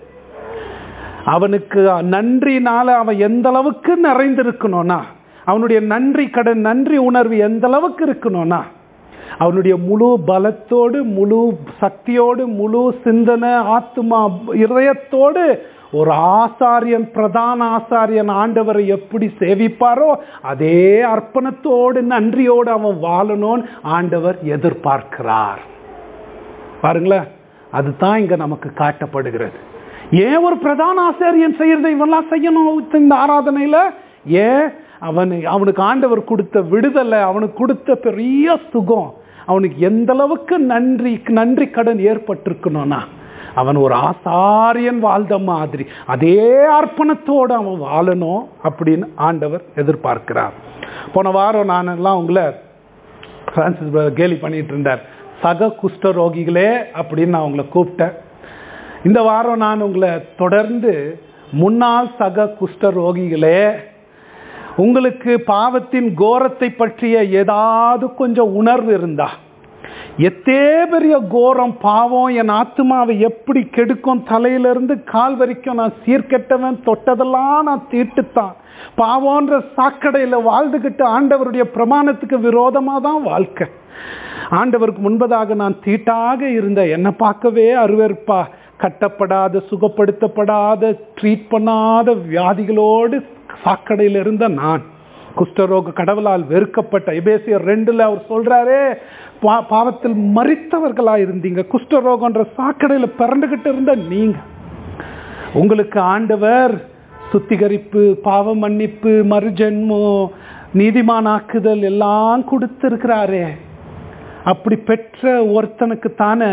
அவனுக்கு நன்றினால அவன் எந்த அளவுக்கு நிறைந்திருக்கணும்னா அவனுடைய நன்றி கடன் நன்றி உணர்வு எந்த அளவுக்கு இருக்கணும்னா அவனுடைய முழு பலத்தோடு முழு சக்தியோடு முழு சிந்தனை ஆத்மா இதயத்தோடு ஒரு ஆசாரியன் பிரதான ஆசாரியன் ஆண்டவரை எப்படி சேவிப்பாரோ அதே அர்ப்பணத்தோடு நன்றியோடு அவன் வாழணும்னு ஆண்டவர் எதிர்பார்க்கிறார் பாருங்களேன் அதுதான் இங்க நமக்கு காட்டப்படுகிறது ஏன் ஒரு பிரதான ஆசாரியன் செய்யறதை இவெல்லாம் செய்யணும் இந்த ஆராதனையில ஏன் அவன் அவனுக்கு ஆண்டவர் கொடுத்த விடுதலை அவனுக்கு கொடுத்த பெரிய சுகம் அவனுக்கு எந்த அளவுக்கு நன்றி நன்றி கடன் ஏற்பட்டிருக்கணும்னா அவன் ஒரு ஆசாரியன் வாழ்ந்த மாதிரி அதே அர்ப்பணத்தோடு அவன் வாழணும் அப்படின்னு ஆண்டவர் எதிர்பார்க்கிறார் போன வாரம் நான் எல்லாம் உங்களை பிரான்சிஸ் பிரதர் கேலி பண்ணிட்டு இருந்தார் சக குஷ்டரோகிகளே அப்படின்னு நான் உங்களை கூப்பிட்டேன் இந்த வாரம் நான் உங்களை தொடர்ந்து முன்னாள் சக குஷ்டரோகிகளே உங்களுக்கு பாவத்தின் கோரத்தை பற்றிய ஏதாவது கொஞ்சம் உணர்வு இருந்தா எத்தே பெரிய கோரம் பாவம் என் ஆத்மாவை எப்படி கெடுக்கும் தலையிலிருந்து கால் வரைக்கும் நான் சீர்கெட்டவன் தொட்டதெல்லாம் நான் தீட்டுத்தான் பாவம்ன்ற சாக்கடையில் வாழ்ந்துகிட்டு ஆண்டவருடைய பிரமாணத்துக்கு விரோதமாக தான் வாழ்க்கை ஆண்டவருக்கு முன்பதாக நான் தீட்டாக இருந்த என்னை பார்க்கவே அருவருப்பா கட்டப்படாத சுகப்படுத்தப்படாத ட்ரீட் பண்ணாத வியாதிகளோடு சாக்கடையில் இருந்த நான் குஷ்டரோக கடவுளால் வெறுக்கப்பட்ட எபேசியர் ரெண்டுல அவர் சொல்றாரே பா பாவத்தில் மறித்தவர்களா இருந்தீங்க குஷ்டரோகன்ற சாக்கடையில் பிறண்டுகிட்டு இருந்த நீங்க உங்களுக்கு ஆண்டவர் சுத்திகரிப்பு பாவ மன்னிப்பு மறுஜென்மோ நீதிமானாக்குதல் எல்லாம் கொடுத்திருக்கிறாரே அப்படி பெற்ற ஒருத்தனுக்கு தானே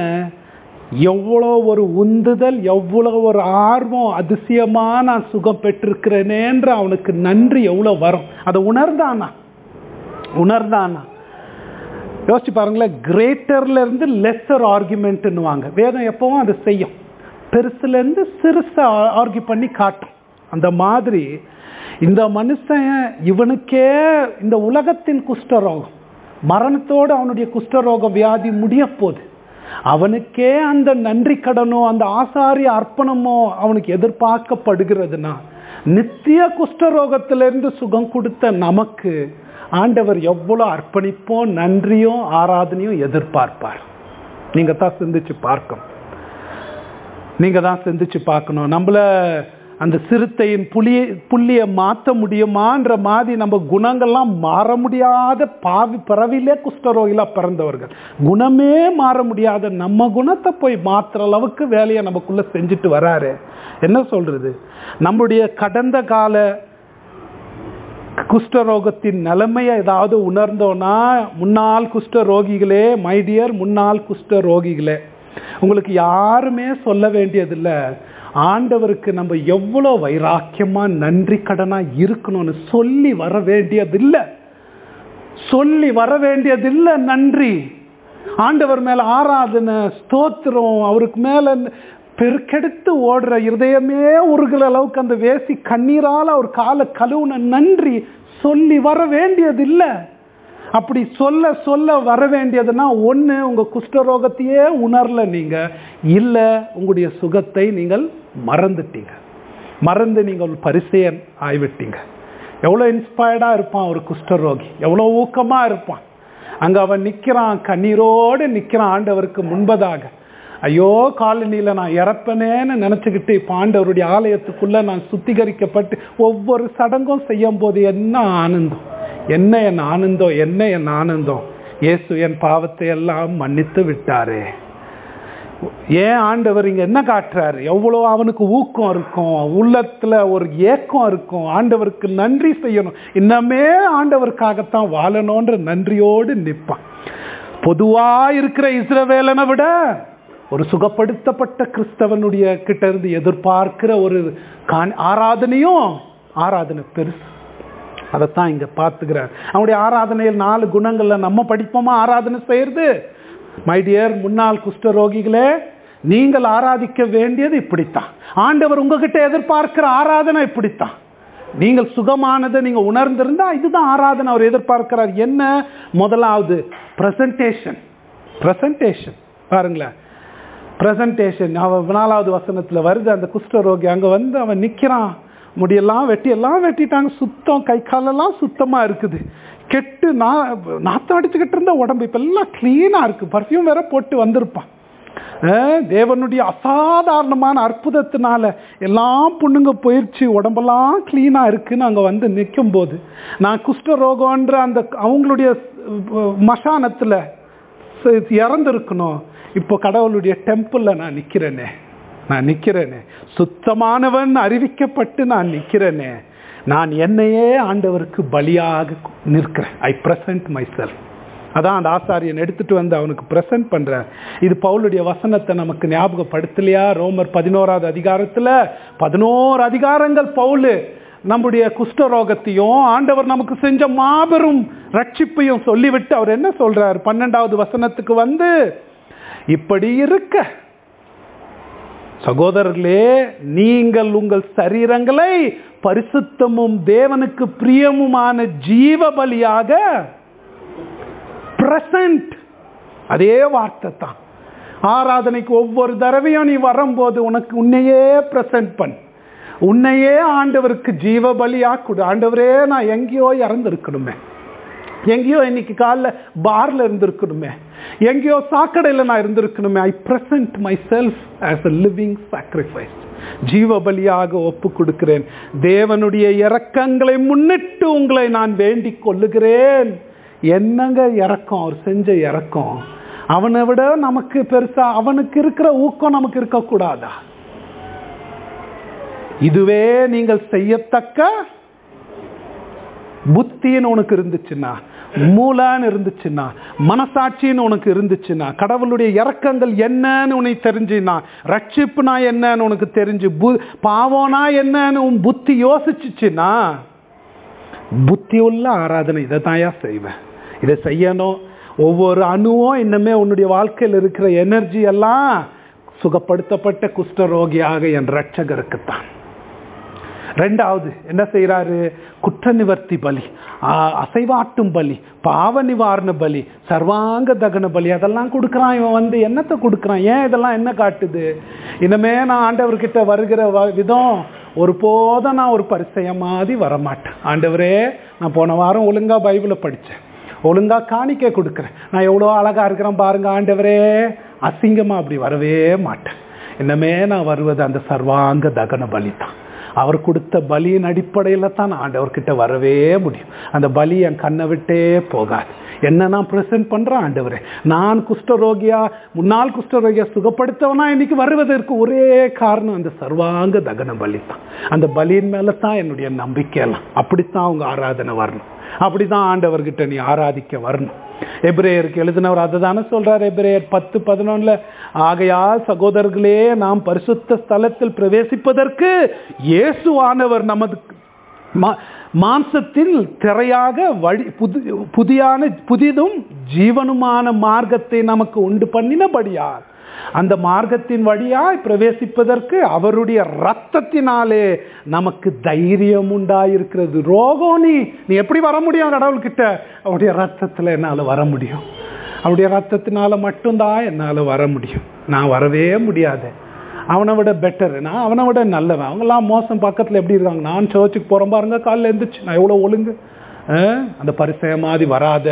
எவ்வளோ ஒரு உந்துதல் எவ்வளோ ஒரு ஆர்வம் அதிசயமா நான் சுகம் பெற்றிருக்கிறேனேன்ற அவனுக்கு நன்றி எவ்வளோ வரும் அதை உணர்ந்தானா உணர்ந்தானா யோசிச்சு பாருங்களேன் கிரேட்டர்ல இருந்து லெஸ்ஸர் ஆர்குமெண்ட்னுவாங்க வேதம் எப்பவும் அதை செய்யும் பெருசுல இருந்து சிறுசா ஆர்கியூ பண்ணி காட்டும் அந்த மாதிரி இந்த மனுஷன் இவனுக்கே இந்த உலகத்தின் குஷ்டரோகம் மரணத்தோடு அவனுடைய குஷ்டரோக வியாதி முடிய போகுது அவனுக்கே அந்த நன்றி கடனோ அந்த ஆசாரிய அர்ப்பணமோ அவனுக்கு எதிர்பார்க்கப்படுகிறதுனா நித்திய குஷ்டரோகத்திலிருந்து சுகம் கொடுத்த நமக்கு ஆண்டவர் எவ்வளோ அர்ப்பணிப்போம் நன்றியும் ஆராதனையும் எதிர்பார்ப்பார் நீங்க தான் சிந்திச்சு பார்க்கணும் நீங்க தான் சிந்திச்சு பார்க்கணும் நம்மள அந்த சிறுத்தையின் புளிய புள்ளிய மாற்ற முடியுமான்ற மாதிரி நம்ம குணங்கள்லாம் மாற முடியாத பாவி பிறவிலே குஷ்டரோகிலா பிறந்தவர்கள் குணமே மாற முடியாத நம்ம குணத்தை போய் மாத்துற அளவுக்கு வேலையை நமக்குள்ள செஞ்சுட்டு வராரு என்ன சொல்றது நம்முடைய கடந்த கால குஷ்டரோகத்தின் நிலைமையை ஏதாவது உணர்ந்தோன்னா முன்னாள் குஷ்ட ரோகிகளே மைடியர் முன்னாள் குஷ்ட ரோகிகளே உங்களுக்கு யாருமே சொல்ல வேண்டியதில்லை ஆண்டவருக்கு நம்ம எவ்வளோ வைராக்கியமா நன்றி கடனா இருக்கணும்னு சொல்லி வர வேண்டியதில்லை சொல்லி வர வேண்டியதில்லை நன்றி ஆண்டவர் மேல ஆராதனை ஸ்தோத்திரம் அவருக்கு மேல பெருக்கெடுத்து ஓடுற இருதயமே உருகிற அளவுக்கு அந்த வேசி கண்ணீரால் அவர் காலை கழுவுன நன்றி சொல்லி வர வேண்டியதில்லை அப்படி சொல்ல சொல்ல வர வேண்டியதுன்னா ஒன்று உங்கள் குஷ்டரோகத்தையே உணரல நீங்கள் இல்லை உங்களுடைய சுகத்தை நீங்கள் மறந்துட்டீங்க மறந்து நீங்கள் பரிசெயன் ஆய்விட்டீங்க எவ்வளோ இன்ஸ்பயர்டாக இருப்பான் ஒரு குஷ்டரோகி எவ்வளோ ஊக்கமாக இருப்பான் அங்கே அவன் நிற்கிறான் கண்ணீரோடு நிற்கிறான் ஆண்டவருக்கு முன்பதாக ஐயோ காலனியில் நான் இறப்பனேன்னு நினச்சிக்கிட்டு இப்போ ஆண்டவருடைய ஆலயத்துக்குள்ளே நான் சுத்திகரிக்கப்பட்டு ஒவ்வொரு சடங்கும் செய்யும் போது என்ன ஆனந்தம் என்ன என் ஆனந்தம் என்ன என் ஆனந்தம் இயேசு என் பாவத்தை எல்லாம் மன்னித்து விட்டாரே ஏன் ஆண்டவர் இங்க என்ன காட்டுறாரு எவ்வளோ அவனுக்கு ஊக்கம் இருக்கும் உள்ளத்துல ஒரு ஏக்கம் இருக்கும் ஆண்டவருக்கு நன்றி செய்யணும் இன்னமே ஆண்டவருக்காகத்தான் வாழணும்ன்ற நன்றியோடு நிற்பான் பொதுவா இருக்கிற இஸ்ரவேலனை விட ஒரு சுகப்படுத்தப்பட்ட கிறிஸ்தவனுடைய கிட்ட இருந்து எதிர்பார்க்கிற ஒரு ஆராதனையும் ஆராதனை பெருசு அதைத்தான் இங்க பார்த்துக்கிறார் அவனுடைய ஆராதனையில் நாலு குணங்கள்ல நம்ம படிப்போமா ஆராதனை செய்யறது மை டியர் முன்னாள் குஷ்டரோகிகளே நீங்கள் ஆராதிக்க வேண்டியது இப்படித்தான் ஆண்டவர் உங்ககிட்ட எதிர்பார்க்கிற ஆராதனை இப்படித்தான் நீங்கள் சுகமானதை நீங்க உணர்ந்திருந்தா இதுதான் ஆராதனை அவர் எதிர்பார்க்கிறார் என்ன முதலாவது பிரசன்டேஷன் பிரசன்டேஷன் பாருங்களேன் பிரசன்டேஷன் அவன் நாலாவது வசனத்துல வருது அந்த குஷ்டரோகி அங்க வந்து அவன் நிக்கிறான் முடியெல்லாம் வெட்டி எல்லாம் வெட்டிட்டாங்க சுத்தம் கை காலெல்லாம் சுத்தமா இருக்குது கெட்டு நா நாத்தம் அடிச்சுக்கிட்டு இருந்த உடம்பு இப்ப எல்லாம் கிளீனா இருக்கு பர்ஃப்யூம் வேற போட்டு வந்திருப்பான் அஹ், தேவனுடைய அசாதாரணமான அற்புதத்தினால எல்லாம் புண்ணுங்க போயிடுச்சு உடம்பெல்லாம் க்ளீனாக இருக்குன்னு அங்கே வந்து நிற்கும் போது நான் குஷ்டரோகன்ற அந்த அவங்களுடைய மசானத்தில் இறந்துருக்கணும் இப்போ கடவுளுடைய டெம்பிளில் நான் நிற்கிறேனே நான் நிற்கிறேனே சுத்தமானவன் அறிவிக்கப்பட்டு நான் நிற்கிறேனே நான் என்னையே ஆண்டவருக்கு பலியாக நிற்கிறேன் ஐ பிரசன்ட் மை செல்ஃப் அதான் அந்த ஆசாரியன் எடுத்துட்டு வந்து அவனுக்கு பிரசன்ட் பண்றார் இது பவுலுடைய வசனத்தை நமக்கு ஞாபகப்படுத்தலையா ரோமர் பதினோராவது அதிகாரத்துல பதினோரு அதிகாரங்கள் பவுலு நம்முடைய குஷ்டரோகத்தையும் ஆண்டவர் நமக்கு செஞ்ச மாபெரும் ரட்சிப்பையும் சொல்லிவிட்டு அவர் என்ன சொல்றார் பன்னெண்டாவது வசனத்துக்கு வந்து இப்படி இருக்க சகோதரர்களே நீங்கள் உங்கள் சரீரங்களை பரிசுத்தமும் தேவனுக்கு பிரியமுமான ஜீவ பலியாக பிரசன்ட் அதே வார்த்தை தான் ஆராதனைக்கு ஒவ்வொரு தடவையும் நீ வரும்போது உனக்கு உன்னையே பிரசன்ட் பண்ணு உன்னையே ஆண்டவருக்கு ஜீவ பலியா கொடு ஆண்டவரே நான் எங்கேயோ இறந்துருக்கணுமே எங்கேயோ இன்னைக்கு காலைல பார்ல இருந்திருக்கணுமே எங்கேயோ சாக்கடையில் நான் இருந்திருக்கணுமே I present myself as a living sacrifice ஜீவ பலியாக ஒப்பு கொடுக்கிறேன் தேவனுடைய இரக்கங்களை முன்னிட்டு உங்களை நான் வேண்டிக் கொள்ளுகிறேன் என்னங்க இறக்கம் அவர் செஞ்ச இறக்கம் அவனை விட நமக்கு பெருசா அவனுக்கு இருக்கிற ஊக்கம் நமக்கு இருக்கக்கூடாதா இதுவே நீங்கள் செய்யத்தக்க புத்தின்னு உனக்கு இருந்துச்சுன்னா மூலான்னு இருந்துச்சுன்னா மனசாட்சின்னு உனக்கு இருந்துச்சுன்னா கடவுளுடைய இறக்கங்கள் என்னன்னு உனக்கு தெரிஞ்சுன்னா ரட்சிப்புனா என்னன்னு உனக்கு தெரிஞ்சு பு பாவம்னா என்னன்னு உன் புத்தி யோசிச்சுச்சுன்னா புத்தி உள்ள ஆராதனை இதை தாயா செய்வேன் இதை செய்யணும் ஒவ்வொரு அணுவும் இன்னமே உன்னுடைய வாழ்க்கையில் இருக்கிற எனர்ஜி எல்லாம் சுகப்படுத்தப்பட்ட குஷ்டரோகியாக என் ரட்சகருக்குத்தான் ரெண்டாவது என்ன செய்யறாரு குற்ற நிவர்த்தி பலி ஆ- அசைவாட்டும் பலி பாவ நிவாரண பலி சர்வாங்க தகன பலி அதெல்லாம் கொடுக்குறான் இவன் வந்து என்னத்தை கொடுக்குறான் ஏன் இதெல்லாம் என்ன காட்டுது இனிமே நான் ஆண்டவர்கிட்ட வருகிற வ- விதம் ஒரு போதும் நான் ஒரு பரிசயம் மாதிரி வரமாட்டேன் ஆண்டவரே நான் போன வாரம் ஒழுங்கா பைபிளை படித்தேன் ஒழுங்கா காணிக்கை கொடுக்குறேன் நான் எவ்வளோ அழகா இருக்கிறேன் பாருங்க ஆண்டவரே அசிங்கமா அப்படி வரவே மாட்டேன் இன்னமே நான் வருவது அந்த சர்வாங்க தகன பலி தான் அவர் கொடுத்த பலியின் அடிப்படையில் தான் நான் ஆண்டவர்கிட்ட வரவே முடியும் அந்த பலி என் கண்ணை விட்டே போகாது என்ன நான் ப்ரெசென்ட் பண்றேன் ஆண்டவரே நான் குஷ்டரோகியா முன்னாள் குஷ்டரோகியா சுகப்படுத்தவனா இன்னைக்கு வருவதற்கு ஒரே காரணம் அந்த சர்வாங்க தகன பலி தான் அந்த பலியின் மேல தான் என்னுடைய நம்பிக்கையெல்லாம் அப்படித்தான் அவங்க ஆராதனை வரணும் அப்படிதான் ஆண்டவர்கிட்ட நீ ஆராதிக்க வரணும் எபிரேயருக்கு எழுதினவர் அதை தானே சொல்றார் எபிரேயர் பத்து பதினொன்னுல ஆகையால் சகோதரர்களே நாம் பரிசுத்த ஸ்தலத்தில் பிரவேசிப்பதற்கு இயேசுவானவர் நமது மா- மாம்சத்தில் திரையாக வழி புது புதியான புதிதும் ஜீவனுமான மார்க்கத்தை நமக்கு உண்டு பண்ணினபடியால் அந்த மார்க்கத்தின் வழியாய் பிரவேசிப்பதற்கு அவருடைய ரத்தத்தினாலே நமக்கு தைரியம் உண்டாயிருக்கிறது ரோகம் நீ நீ எப்படி வர முடியும் கடவுள்கிட்ட அவருடைய ரத்தத்தில் என்னால் வர முடியும் அவருடைய ரத்தத்தினால மட்டும்தான் என்னால் வர முடியும் நான் வரவே முடியாது அவனை விட பெட்டர் நான் அவனை விட நல்லவன் அவங்கெல்லாம் மோசம் பக்கத்தில் எப்படி இருக்காங்க நான் சர்ச்சுக்கு போகிறேன் பாருங்க காலைல எழுந்திரிச்சு நான் எவ்வளோ ஒழுங்கு ஆ? அந்த பரிசய மாதிரி வராத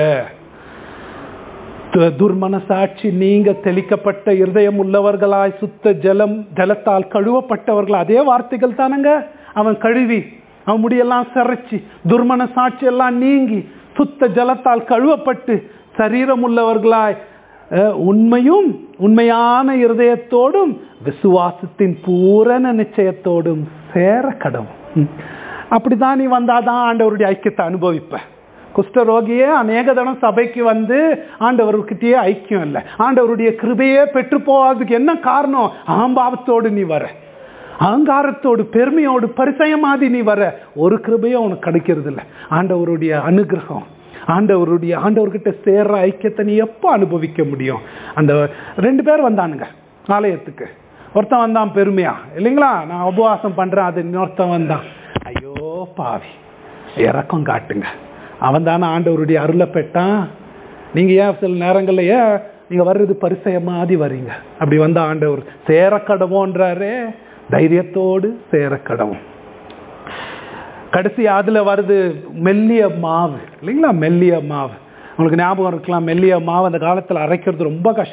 து- துர்மனசாட்சி நீங்க தெளிக்கப்பட்ட இருதயம் உள்ளவர்களாய் சுத்த ஜலம் ஜலத்தால் கழுவப்பட்டவர்கள் அதே வார்த்தைகள் தானங்க அவன் கழுவி அவன் முடியெல்லாம் சிறைச்சி துர்மன சாட்சி எல்லாம் நீங்கி சுத்த ஜலத்தால் கழுவப்பட்டு சரீரம் உள்ளவர்களாய் அஹ், உண்மையும் உண்மையான இருதயத்தோடும் விசுவாசத்தின் பூரண நிச்சயத்தோடும் சேர கடவும் ம். அப்படிதான் நீ வந்தாதான் ஆண்டவருடைய ஐக்கியத்தை அனுபவிப்ப குஷ்டரோகியே அநேக தடம் சபைக்கு வந்து ஆண்டவர்கிட்டயே ஐக்கியம் இல்லை ஆண்டவருடைய கிருபையே பெற்று போவதுக்கு என்ன காரணம் அகம்பாவத்தோடு நீ வர அகங்காரத்தோடு பெருமையோடு பரிசயமாதி நீ வர ஒரு கிருபையும் உனக்கு கிடைக்கிறது இல்லை ஆண்டவருடைய அனுகிரகம் ஆண்டவருடைய ஆண்டவர்கிட்ட சேர்ற ஐக்கியத்தை நீ எப்போ அனுபவிக்க முடியும் அந்த ரெண்டு பேர் வந்தானுங்க ஆலயத்துக்கு ஒருத்தன் வந்தான் பெருமையா இல்லைங்களா நான் உபவாசம் பண்றேன் அது இன்னொருத்தன் வந்தான் ஐயோ பாவி இறக்கம் காட்டுங்க அவன் தானே ஆண்டவருடைய அருளை பெற்றான் நீங்க ஏன் சில நேரங்கள்ல ஏன் நீங்க வர்றது பரிசயமாதி வரீங்க அப்படி வந்த ஆண்டவர் சேரக்கடவோன்றாரே தைரியத்தோடு சேரக்கடவும் கடைசி அதுல வருது மெல்லிய மாவு இல்லைங்களா மெல்லிய மாவு உங்களுக்கு ஞாபகம் இருக்கலாம் மெல்லிய மாவு அந்த காலத்துல அரைக்கிறது ரொம்ப கஷ்டம்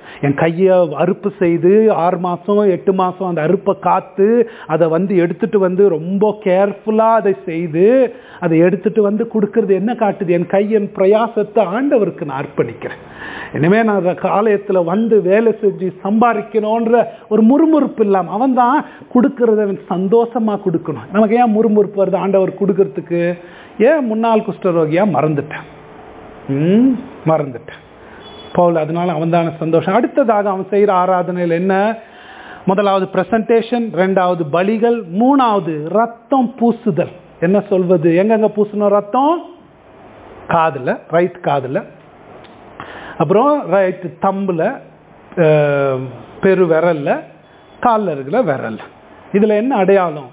என் கையை அறுப்பு செய்து ஆறு மாதம் எட்டு மாதம் அந்த அறுப்பை காத்து அதை வந்து எடுத்துட்டு வந்து ரொம்ப கேர்ஃபுல்லாக அதை செய்து அதை எடுத்துட்டு வந்து கொடுக்கறது என்ன காட்டுது என் கையின் பிரயாசத்தை ஆண்டவருக்கு நான் அர்ப்பணிக்கிறேன் இனிமே நான் அந்த காலயத்தில் வந்து வேலை செஞ்சு சம்பாதிக்கணுன்ற ஒரு முறுமுறுப்பு இல்லாமல் அவன் தான் கொடுக்கறத அவன் சந்தோஷமா கொடுக்கணும் நமக்கு ஏன் முறுமுறுப்பு வருது ஆண்டவர் கொடுக்கறதுக்கு ஏன் முன்னாள் குஷ்டரோகியா மறந்துட்டேன் ம் மறந்துட்டேன் பவுல் அதனால அவன் தான சந்தோஷம் அடுத்ததாக அவன் செய்கிற ஆராதனையில் என்ன முதலாவது பிரசன்டேஷன் ரெண்டாவது பலிகள் மூணாவது ரத்தம் பூசுதல் என்ன சொல்வது எங்கெங்க பூசணும் ரத்தம் காதில் ரைட் காதில் அப்புறம் ரைட் தம்பில் பெரு விரல்ல காலில் இருக்கிற விரல் இதில் என்ன அடையாளம்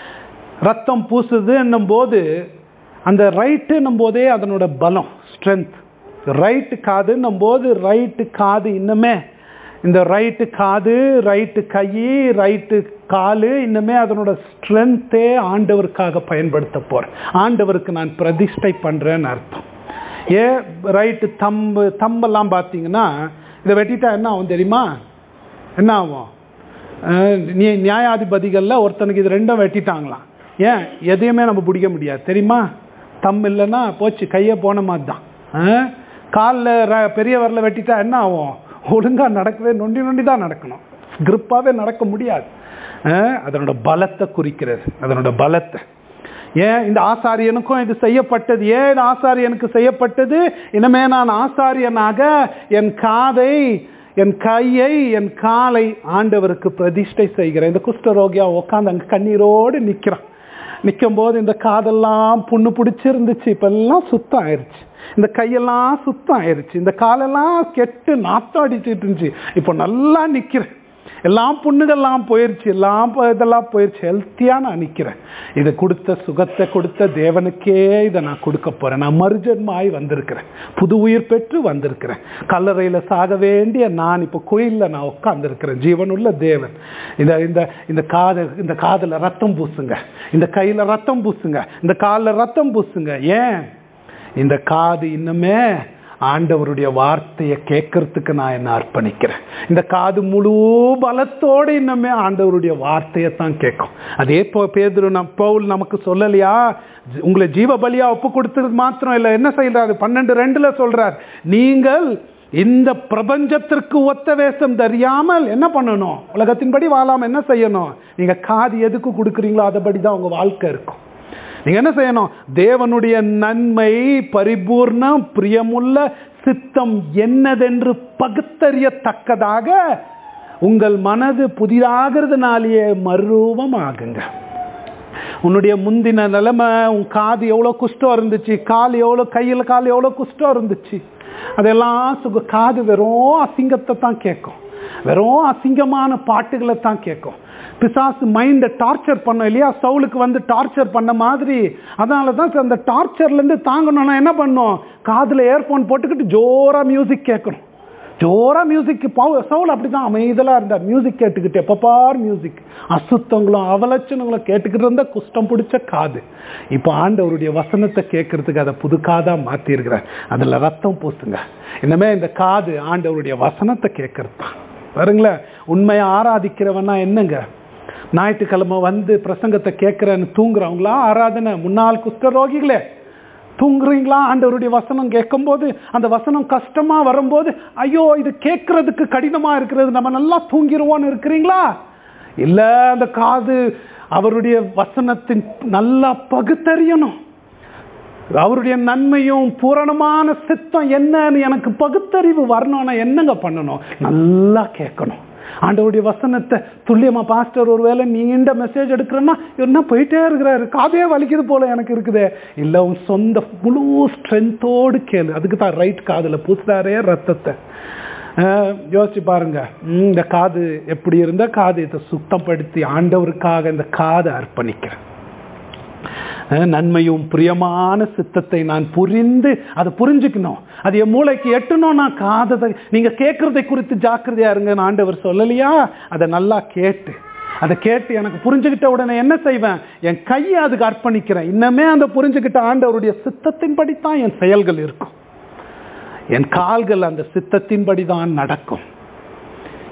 ரத்தம் பூசுதுன்னும் போது அந்த ரைட்டுன்னும் போதே அதனோட பலம் ஸ்ட்ரென்த் ரைட்டு காதுன்னும் போது ரைட்டு காது இன்னுமே இந்த ரைட்டு காது ரைட்டு கை ரைட்டு காலு இன்னுமே அதனோட ஸ்ட்ரென்த்தே ஆண்டவருக்காக பயன்படுத்த போகிறேன் ஆண்டவருக்கு நான் பிரதிஷ்டை பண்ணுறேன்னு அர்த்தம் ஏன் ரைட்டு தம்பு தம்பெல்லாம் பார்த்தீங்கன்னா இதை வெட்டிட்டா என்ன ஆகும் தெரியுமா என்ன ஆகும் அஹ் நீ நியாயாதிபதிகளில் ஒருத்தனுக்கு இது ரெண்டும் வெட்டிட்டாங்களாம் ஏன் எதையுமே நம்ம பிடிக்க முடியாது தெரியுமா தம் இல்லைன்னா போச்சு கையை போன மாதிரி தான் காலில் பெரிய வரல வெட்டிட்டா என்ன ஆகும் ஒழுங்காக நடக்கவே நொண்டி நொண்டி தான் நடக்கணும் கிரிப்பாகவே நடக்க முடியாது அஹ் அதனோட பலத்தை குறிக்கிறது அதனோட பலத்தை ஏன் இந்த ஆசாரியனுக்கும் இது செய்யப்பட்டது ஏன் இந்த ஆசாரியனுக்கு செய்யப்பட்டது இனிமே நான் ஆசாரியனாக என் காதை என் கையை என் காலை ஆண்டவருக்கு பிரதிஷ்டை செய்கிறேன் இந்த குஷ்டரோகியா உட்காந்து அங்கே கண்ணீரோடு நிற்கிறான் நிற்கும் போது இந்த காதெல்லாம் புண்ணு பிடிச்சிருந்துச்சு இப்ப எல்லாம் சுத்தம் ஆயிருச்சு இந்த கையெல்லாம் சுத்தம் ஆயிருச்சு இந்த காலெல்லாம் கெட்டு நாத்தம் அடிச்சுட்டு இருந்துச்சு இப்போ நல்லா நிற்கிறேன் எல்லாம் புண்ணுகள்லாம் போயிருச்சு எல்லாம் போ- இதெல்லாம் போயிருச்சு ஹெல்த்தியாக நான் நிற்கிறேன் இதை கொடுத்த சுகத்தை கொடுத்த தேவனுக்கே இதை நான் கொடுக்க போகிறேன் நான் மறுஜன்மாய் வந்திருக்கிறேன் புது உயிர் பெற்று வந்திருக்கிறேன் கல்லறையில் சாக வேண்டிய நான் இப்போ கோயிலில் நான் உட்காந்துருக்கிறேன் ஜீவனுள்ள தேவன் இந்த இந்த இந்த காது இந்த காதில் ரத்தம் பூசுங்க இந்த கையில் ரத்தம் பூசுங்க இந்த காலில் ரத்தம் பூசுங்க ஏன் இந்த காது இன்னுமே ஆண்டவருடைய வார்த்தையை கேட்கறதுக்கு நான் என்ன அர்ப்பணிக்கிறேன் இந்த காது முழு பலத்தோடு இன்னுமே ஆண்டவருடைய வார்த்தையை தான் கேட்கும் அதே போ பேதுரு நம் பவுல் நமக்கு சொல்லலையா ஜ- உங்களை ஜீவ பலியா ஒப்பு கொடுத்தது மாத்திரம் இல்லை என்ன செய்யறாரு பன்னெண்டு ரெண்டுல சொல்றார் நீங்கள் இந்த பிரபஞ்சத்திற்கு ஒத்த வேஷம் தெரியாமல் என்ன பண்ணணும் உலகத்தின்படி வாழாம என்ன செய்யணும் நீங்க காது எதுக்கு கொடுக்குறீங்களோ அதபடி தான் உங்க வாழ்க்கை இருக்கும் நீங்க என்ன செய்யணும் தேவனுடைய நன்மை பரிபூர்ணம் பிரியமுள்ள சித்தம் என்னதென்று பகுத்தறியத்தக்கதாக உங்கள் மனது புதிதாகிறதுனாலேயே மறுரூபம் ஆகுங்க உன்னுடைய முந்தின நிலைமை உன் காது எவ்வளோ குஷ்டம் இருந்துச்சு கால் எவ்வளோ கையில் கால் எவ்வளோ குஷ்டம் இருந்துச்சு அதெல்லாம் சுக காது வெறும் அசிங்கத்தை தான் கேட்கும் வெறும் அசிங்கமான பாட்டுகளை தான் கேட்கும் பிசாசு மைண்டை டார்ச்சர் பண்ண இல்லையா சவுலுக்கு வந்து டார்ச்சர் பண்ண மாதிரி அதனால தான் அந்த டார்ச்சர்லேருந்து தாங்கணும்னா என்ன பண்ணும் காதில் இயர்ஃபோன் போட்டுக்கிட்டு ஜோராக மியூசிக் கேட்கணும் ஜோரா மியூசிக் சவுல் அப்படிதான் அமைதலாக இருந்தார் மியூசிக் கேட்டுக்கிட்டு எப்பப்பார் மியூசிக் அசுத்தங்களும் அவலட்சணங்களும் கேட்டுக்கிட்டு இருந்தா குஷ்டம் பிடிச்ச காது இப்போ ஆண்டவருடைய வசனத்தை கேட்கறதுக்கு அதை புது காதா மாற்றிருக்கிறார் அதில் ரத்தம் பூசுங்க இனிமே இந்த காது ஆண்டவருடைய வசனத்தை கேட்கறது தான் பாருங்களேன் உண்மையை ஆராதிக்கிறவனா என்னங்க ஞாயிற்றுக்கிழமை வந்து பிரசங்கத்தை கேட்குறேன்னு தூங்குறவங்களா ஆராதனை முன்னாள் குஷ்டரோகிகளே தூங்குறீங்களா ஆண்டவருடைய வசனம் கேட்கும்போது அந்த வசனம் கஷ்டமா வரும்போது ஐயோ இது கேட்கறதுக்கு கடினமா இருக்கிறது நம்ம நல்லா தூங்கிடுவோன்னு இருக்கிறீங்களா இல்ல அந்த காது அவருடைய வசனத்தின் நல்லா பகுத்தறியணும் அவருடைய நன்மையும் பூரணமான சித்தம் என்னன்னு எனக்கு பகுத்தறிவு வரணும்னா என்னங்க பண்ணணும் நல்லா கேட்கணும் ஆண்டவருடைய வசனத்தை துல்லியமா பாஸ்டர் ஒருவேளை நீண்ட மெசேஜ் எடுக்கிறேன்னா என்ன போயிட்டே இருக்கிறாரு காதே வலிக்குது போல எனக்கு இருக்குதே இல்லை உன் சொந்த முழு ஸ்ட்ரென்த்தோடு கேளு அதுக்கு தான் ரைட் காதில் பூசுறாரே ரத்தத்தை அஹ், யோசிச்சு பாருங்க ம், இந்த காது எப்படி இருந்தா காது இதை சுத்தப்படுத்தி ஆண்டவருக்காக இந்த காதை அர்ப்பணிக்கிறேன் அஹ் நன்மையும் பிரியமான சித்தத்தை நான் புரிந்து அதை புரிஞ்சுக்கணும் அது என் மூளைக்கு எட்டணும் நான் காததை நீங்க கேட்கறதை குறித்து ஜாக்கிரதையா இருங்க ஆண்டவர் சொல்லலையா அதை நல்லா கேட்டு அதை கேட்டு எனக்கு புரிஞ்சுக்கிட்ட உடனே என்ன செய்வேன் என் கையை அதுக்கு அர்ப்பணிக்கிறேன் இன்னமே அந்த புரிஞ்சுக்கிட்ட ஆண்டவருடைய சித்தத்தின்படி தான் என் செயல்கள் இருக்கும் என் கால்கள் அந்த சித்தத்தின்படி தான் நடக்கும்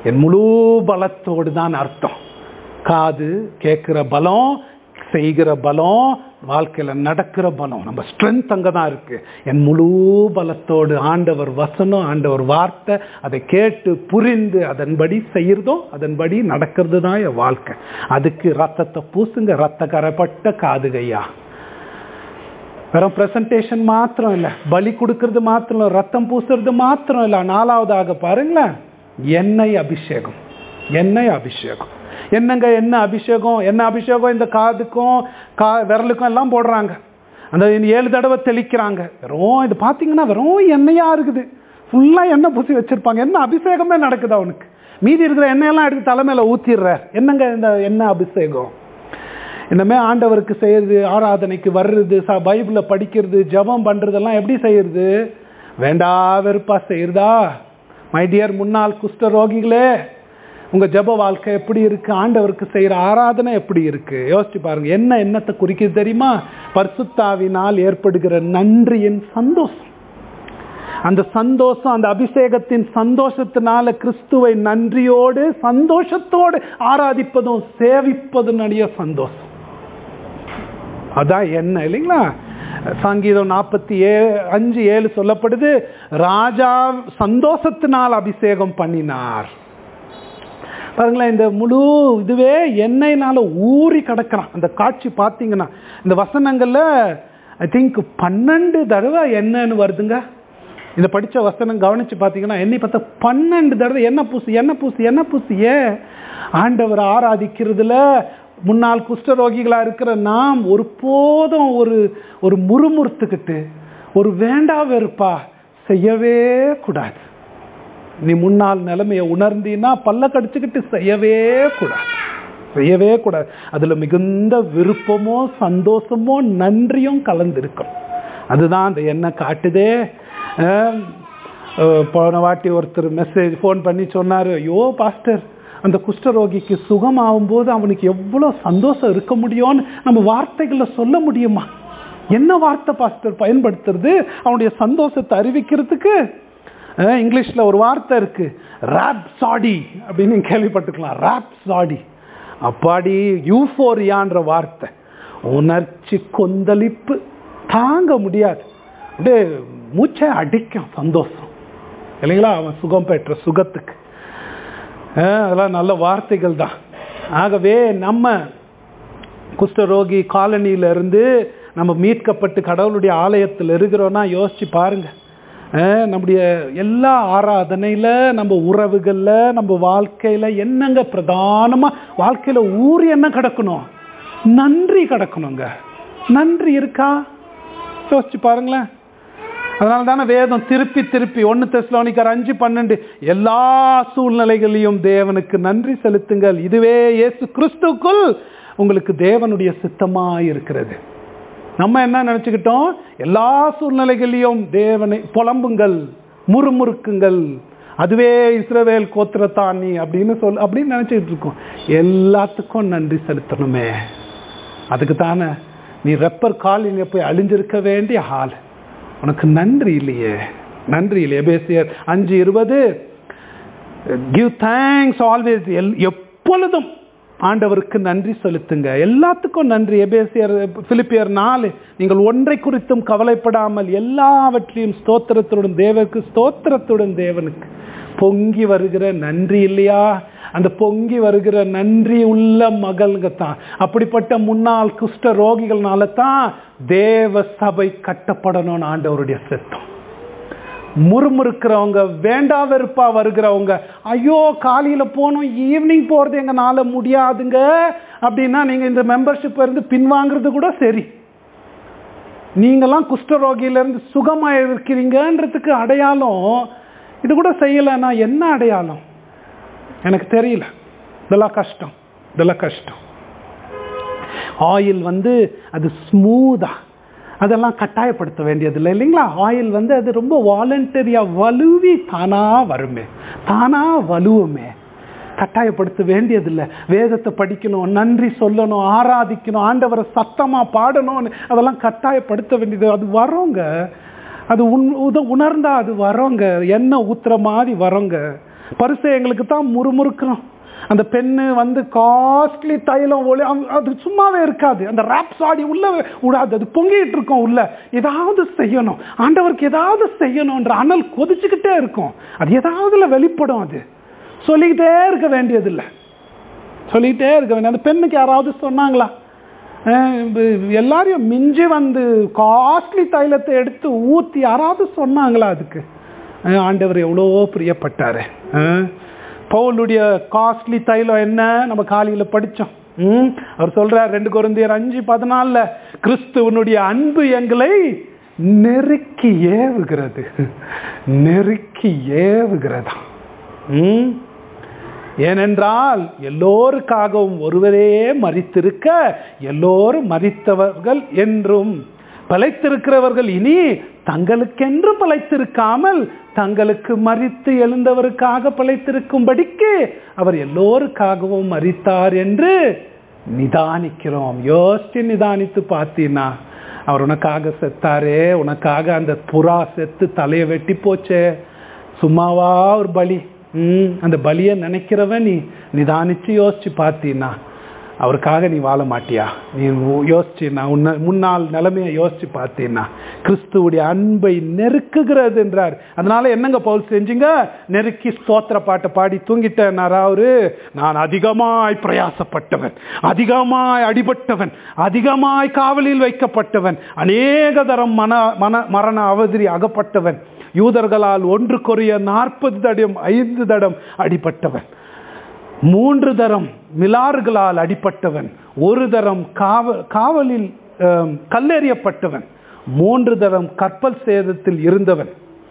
என் முழு பலத்தோடு தான் அர்த்தம் காது கேட்குற பலம் செய்கிற பலம் வாழ்க்கையில் நடக்கிற பலம் நம்ம ஸ்ட்ரென்த் அங்கே தான் இருக்கு என் முழு பலத்தோடு ஆண்டவர் வசனம் ஆண்டவர் வார்த்தை அதை கேட்டு புரிந்து அதன்படி செய்யறதோ அதன்படி நடக்கிறது தான் என் வாழ்க்கை அதுக்கு ரத்தத்தை பூசுங்க ரத்த கரைப்பட்ட காதுகையா வெறும் பிரசன்டேஷன் மாத்திரம் இல்லை பலி கொடுக்கறது மாத்திரம் இல்லை ரத்தம் பூசுறது மாத்திரம் இல்லை நாலாவதாக பாருங்களேன் எண்ணெய் அபிஷேகம் எண்ணெய் அபிஷேகம் என்னங்க என்ன அபிஷேகம் என்ன அபிஷேகம் இந்த காதுக்கும் கா விரலுக்கும் எல்லாம் போடுறாங்க அந்த ஏழு தடவை தெளிக்கிறாங்க வெறும் இது பார்த்தீங்கன்னா வெறும் எண்ணெயா இருக்குது ஃபுல்லாக எண்ணெய் பூசி வச்சிருப்பாங்க என்ன அபிஷேகமே நடக்குது அவனுக்கு மீதி இருக்கிற எண்ணெயெல்லாம் எடுத்து தலைமையில ஊத்திடுறார் என்னங்க இந்த எண்ணெய் அபிஷேகம் இன்னமே ஆண்டவருக்கு செய்யறது ஆராதனைக்கு வர்றது ச பைபிளை படிக்கிறது ஜபம் பண்றதெல்லாம் எப்படி செய்யறது வேண்டா வெறுப்பா செய்யறதா மை டியர் முன்னாள் குஷ்ட ரோகிகளே உங்க ஜப வாழ்க்கை எப்படி இருக்கு ஆண்டவருக்கு செய்யற ஆராதனை எப்படி இருக்கு யோசிச்சு பாருங்க என்ன என்னத்தை குறிக்குது தெரியுமா பரிசுத்தாவினால் ஏற்படுகிற நன்றியின் சந்தோஷம் அந்த சந்தோஷம் அந்த அபிஷேகத்தின் சந்தோஷத்தினால கிறிஸ்துவை நன்றியோடு சந்தோஷத்தோடு ஆராதிப்பதும் சேவிப்பதும் நிறைய சந்தோஷம் அதான் என்ன இல்லைங்களா சங்கீதம் நாற்பத்தி ஏ அஞ்சு ஏழு சொல்லப்படுது ராஜா சந்தோஷத்தினால் அபிஷேகம் பண்ணினார் பாருங்களேன் இந்த முழு இதுவே எண்ணெய்னால ஊறி கிடக்கிறான் அந்த காட்சி பார்த்தீங்கன்னா இந்த வசனங்கள்ல ஐ திங்க் பன்னெண்டு தடவை என்னன்னு வருதுங்க இந்த படித்த வசனம் கவனிச்சு பார்த்தீங்கன்னா எண்ணெய் பார்த்தா பன்னெண்டு தடவை எண்ணெய் பூசு எண்ணெய் பூசு எண்ணெய் பூசு ஏன் ஆண்டவர் ஆராதிக்கிறதுல முன்னாள் குஷ்டரோகிகளாக இருக்கிற நாம் ஒரு போதும் ஒரு ஒரு முறுமுறுத்துக்கிட்டு ஒரு வேண்டா வெறுப்பா செய்யவே கூடாது நீ முன்னாள் நிலைமையை உணர்ந்தீன்னா பல்ல கடிச்சுக்கிட்டு செய்யவே கூடாது செய்யவே கூடாது அதில் மிகுந்த விருப்பமோ சந்தோஷமோ நன்றியும் கலந்திருக்கும் அதுதான் அந்த எண்ணெய் காட்டுதே போன வாட்டி ஒருத்தர் மெசேஜ் ஃபோன் பண்ணி சொன்னார் ஐயோ பாஸ்டர் அந்த குஷ்டரோகிக்கு சுகமாகும் போது அவனுக்கு எவ்வளோ சந்தோஷம் இருக்க முடியும்னு நம்ம வார்த்தைகளில் சொல்ல முடியுமா என்ன வார்த்தை பாஸ்டர் பயன்படுத்துறது அவனுடைய சந்தோஷத்தை அறிவிக்கிறதுக்கு இங்கிலீஷில் ஒரு வார்த்தை இருக்கு ராப் சாடி அப்படின்னு கேள்விப்பட்டுக்கலாம் ராப் சாடி அப்பாடி யூஃபோரியான்ற வார்த்தை உணர்ச்சி கொந்தளிப்பு தாங்க முடியாது அப்படியே மூச்சை அடிக்கும் சந்தோஷம் இல்லைங்களா அவன் சுகம் பெற்ற சுகத்துக்கு அதெல்லாம் நல்ல வார்த்தைகள் தான் ஆகவே நம்ம குஷ்டரோகி காலனியில இருந்து நம்ம மீட்கப்பட்டு கடவுளுடைய ஆலயத்தில் இருக்கிறோன்னா யோசிச்சு பாருங்க நம்முடைய எல்லா ஆராதனையில் நம்ம உறவுகளில் நம்ம வாழ்க்கையில் என்னங்க பிரதானமாக வாழ்க்கையில் ஊர் என்ன கிடக்கணும் நன்றி கிடக்கணுங்க நன்றி இருக்கா யோசிச்சு பாருங்களேன் அதனால தானே வேதம் திருப்பி திருப்பி ஒன்று தெஸ்லோனிக்கார் அஞ்சு பன்னெண்டு எல்லா சூழ்நிலைகளையும் தேவனுக்கு நன்றி செலுத்துங்கள் இதுவே இயேசு கிறிஸ்துக்குள் உங்களுக்கு தேவனுடைய சித்தமாக இருக்கிறது நம்ம என்ன நினச்சிக்கிட்டோம் எல்லா சூழ்நிலைகளையும் தேவனை புலம்புங்கள் முறுமுறுக்குங்கள் அதுவே இஸ்ரவேல் கோத்திரத்தானி அப்படின்னு சொல் அப்படின்னு நினச்சிக்கிட்டு இருக்கோம் எல்லாத்துக்கும் நன்றி செலுத்தணுமே அதுக்கு தானே நீ ரெப்பர் காலில் போய் அழிஞ்சிருக்க வேண்டிய ஆள் உனக்கு நன்றி இல்லையே நன்றி இல்லையே பேசியர் அஞ்சு இருபது கிவ் தேங்க்ஸ் ஆல்வேஸ் எல் எப்பொழுதும் ஆண்டவருக்கு நன்றி செலுத்துங்க எல்லாத்துக்கும் நன்றி எபேசியர் பிலிப்பியர் நாலு நீங்கள் ஒன்றை குறித்தும் கவலைப்படாமல் எல்லாவற்றையும் ஸ்தோத்திரத்துடன் தேவனுக்கு ஸ்தோத்திரத்துடன் தேவனுக்கு பொங்கி வருகிற நன்றி இல்லையா அந்த பொங்கி வருகிற நன்றி உள்ள மகள்க தான் அப்படிப்பட்ட முன்னாள் குஷ்ட ரோகிகள்னால தான் தேவ சபை கட்டப்படணும்னு ஆண்டவருடைய சித்தம் முறுமுறுக்கிறவங்க வேண்டா வெறுப்பா வருகிறவங்க ஐயோ காலையில் போகணும் ஈவினிங் போகிறது எங்களால் முடியாதுங்க அப்படின்னா நீங்கள் இந்த மெம்பர்ஷிப் இருந்து பின்வாங்கிறது கூட சரி நீங்களாம் குஷ்டரோகியிலேருந்து சுகமாக இருக்கிறீங்கன்றதுக்கு அடையாளம் இது கூட செய்யலைன்னா என்ன அடையாளம் எனக்கு தெரியல இதெல்லாம் கஷ்டம் இதெல்லாம் கஷ்டம் ஆயில் வந்து அது ஸ்மூதா அதெல்லாம் கட்டாயப்படுத்த வேண்டியதில்லை இல்லைங்களா ஆயில் வந்து அது ரொம்ப வாலண்டரியாக வலுவி தானாக வருமே தானாக வலுவுமே கட்டாயப்படுத்த வேண்டியதில்லை வேதத்தை படிக்கணும் நன்றி சொல்லணும் ஆராதிக்கணும் ஆண்டவரை சத்தமாக பாடணும்னு அதெல்லாம் கட்டாயப்படுத்த வேண்டியது அது வரோங்க அது உன் உத உணர்ந்தா அது வரோங்க எண்ணெய் ஊத்துற மாதிரி வரோங்க பரிசெயங்களுக்கு தான் முறுமுறுக்கிறோம் அந்த பெண்ணு வந்து காஸ்ட்லி தைலம் ஒளி அது- அது சும்மாவே இருக்காது அந்த ராப் சாடி உள்ள விடாது அது பொங்கிட்டு இருக்கும் உள்ள ஏதாவது செய்யணும் ஆண்டவருக்கு ஏதாவது செய்யணும்ன்ற அனல் கொதிச்சுக்கிட்டே இருக்கும் அது ஏதாவதுல வெளிப்படும் அது சொல்லிக்கிட்டே இருக்க வேண்டியதில்லை சொல்லிக்கிட்டே இருக்க வேண்டிய அந்த பெண்ணுக்கு யாராவது சொன்னாங்களா அஹ் இப்ப எல்லாரையும் மிஞ்சி வந்து காஸ்ட்லி தைலத்தை எடுத்து ஊற்றி யாராவது சொன்னாங்களா அதுக்கு அஹ் ஆண்டவர் எவ்வளோ பிரியப்பட்டாரு அஹ் பவுலுடைய காஸ்ட்லி தைலம் என்ன நம்ம காலையில் படித்தோம் ம் அவர் சொல்றார் ரெண்டு குருந்தியர் அஞ்சு பதினாலில் கிறிஸ்துவனுடைய அன்பு எங்களை நெருக்கி ஏவுகிறது நெருக்கி ஏவுகிறதா ம் ஏனென்றால் எல்லோருக்காகவும் ஒருவரே மறித்திருக்க எல்லோரும் மறித்தவர்கள் என்றும் பிழைத்திருக்கிறவர்கள் இனி தங்களுக்கென்று பிழைத்திருக்காமல் தங்களுக்கு மறித்து எழுந்தவருக்காக பிழைத்திருக்கும்படிக்கு அவர் எல்லோருக்காகவும் மறித்தார் என்று நிதானிக்கிறோம் யோசிச்சு நிதானித்து பார்த்தீங்கன்னா அவர் உனக்காக செத்தாரே உனக்காக அந்த புறா செத்து தலையை வெட்டி போச்சே சும்மாவா ஒரு பலி ம் அந்த பலியை நினைக்கிறவன் நீ நிதானிச்சு யோசிச்சு பார்த்தீன்னா அவருக்காக நீ வாழ மாட்டியா நீ யோசிச்சுனா உன்ன முன்னாள் நிலைமையை யோசிச்சு பார்த்தீன்னா கிறிஸ்துவுடைய அன்பை நெருக்குகிறது என்றார் அதனால என்னங்க பவுல் செஞ்சீங்க நெருக்கி ஸ்தோத்திர பாட்டை பாடி தூங்கிட்டேனாரா அவரு நான் அதிகமாய் பிரயாசப்பட்டவன் அதிகமாய் அடிபட்டவன் அதிகமாய் காவலில் வைக்கப்பட்டவன் அநேக தரம் மன மன மரண அவதிரி அகப்பட்டவன் யூதர்களால் ஒன்று கொரிய நாற்பது தடம் ஐந்து தடம் அடிபட்டவன் மூன்று தரம் மிலாறுகளால் அடிப்பட்டவன் ஒரு தரம் காவ காவலில் ஆம், கல்லெறியப்பட்டவன் மூன்று தரம் கப்பல் சேதத்தில் இருந்தவன்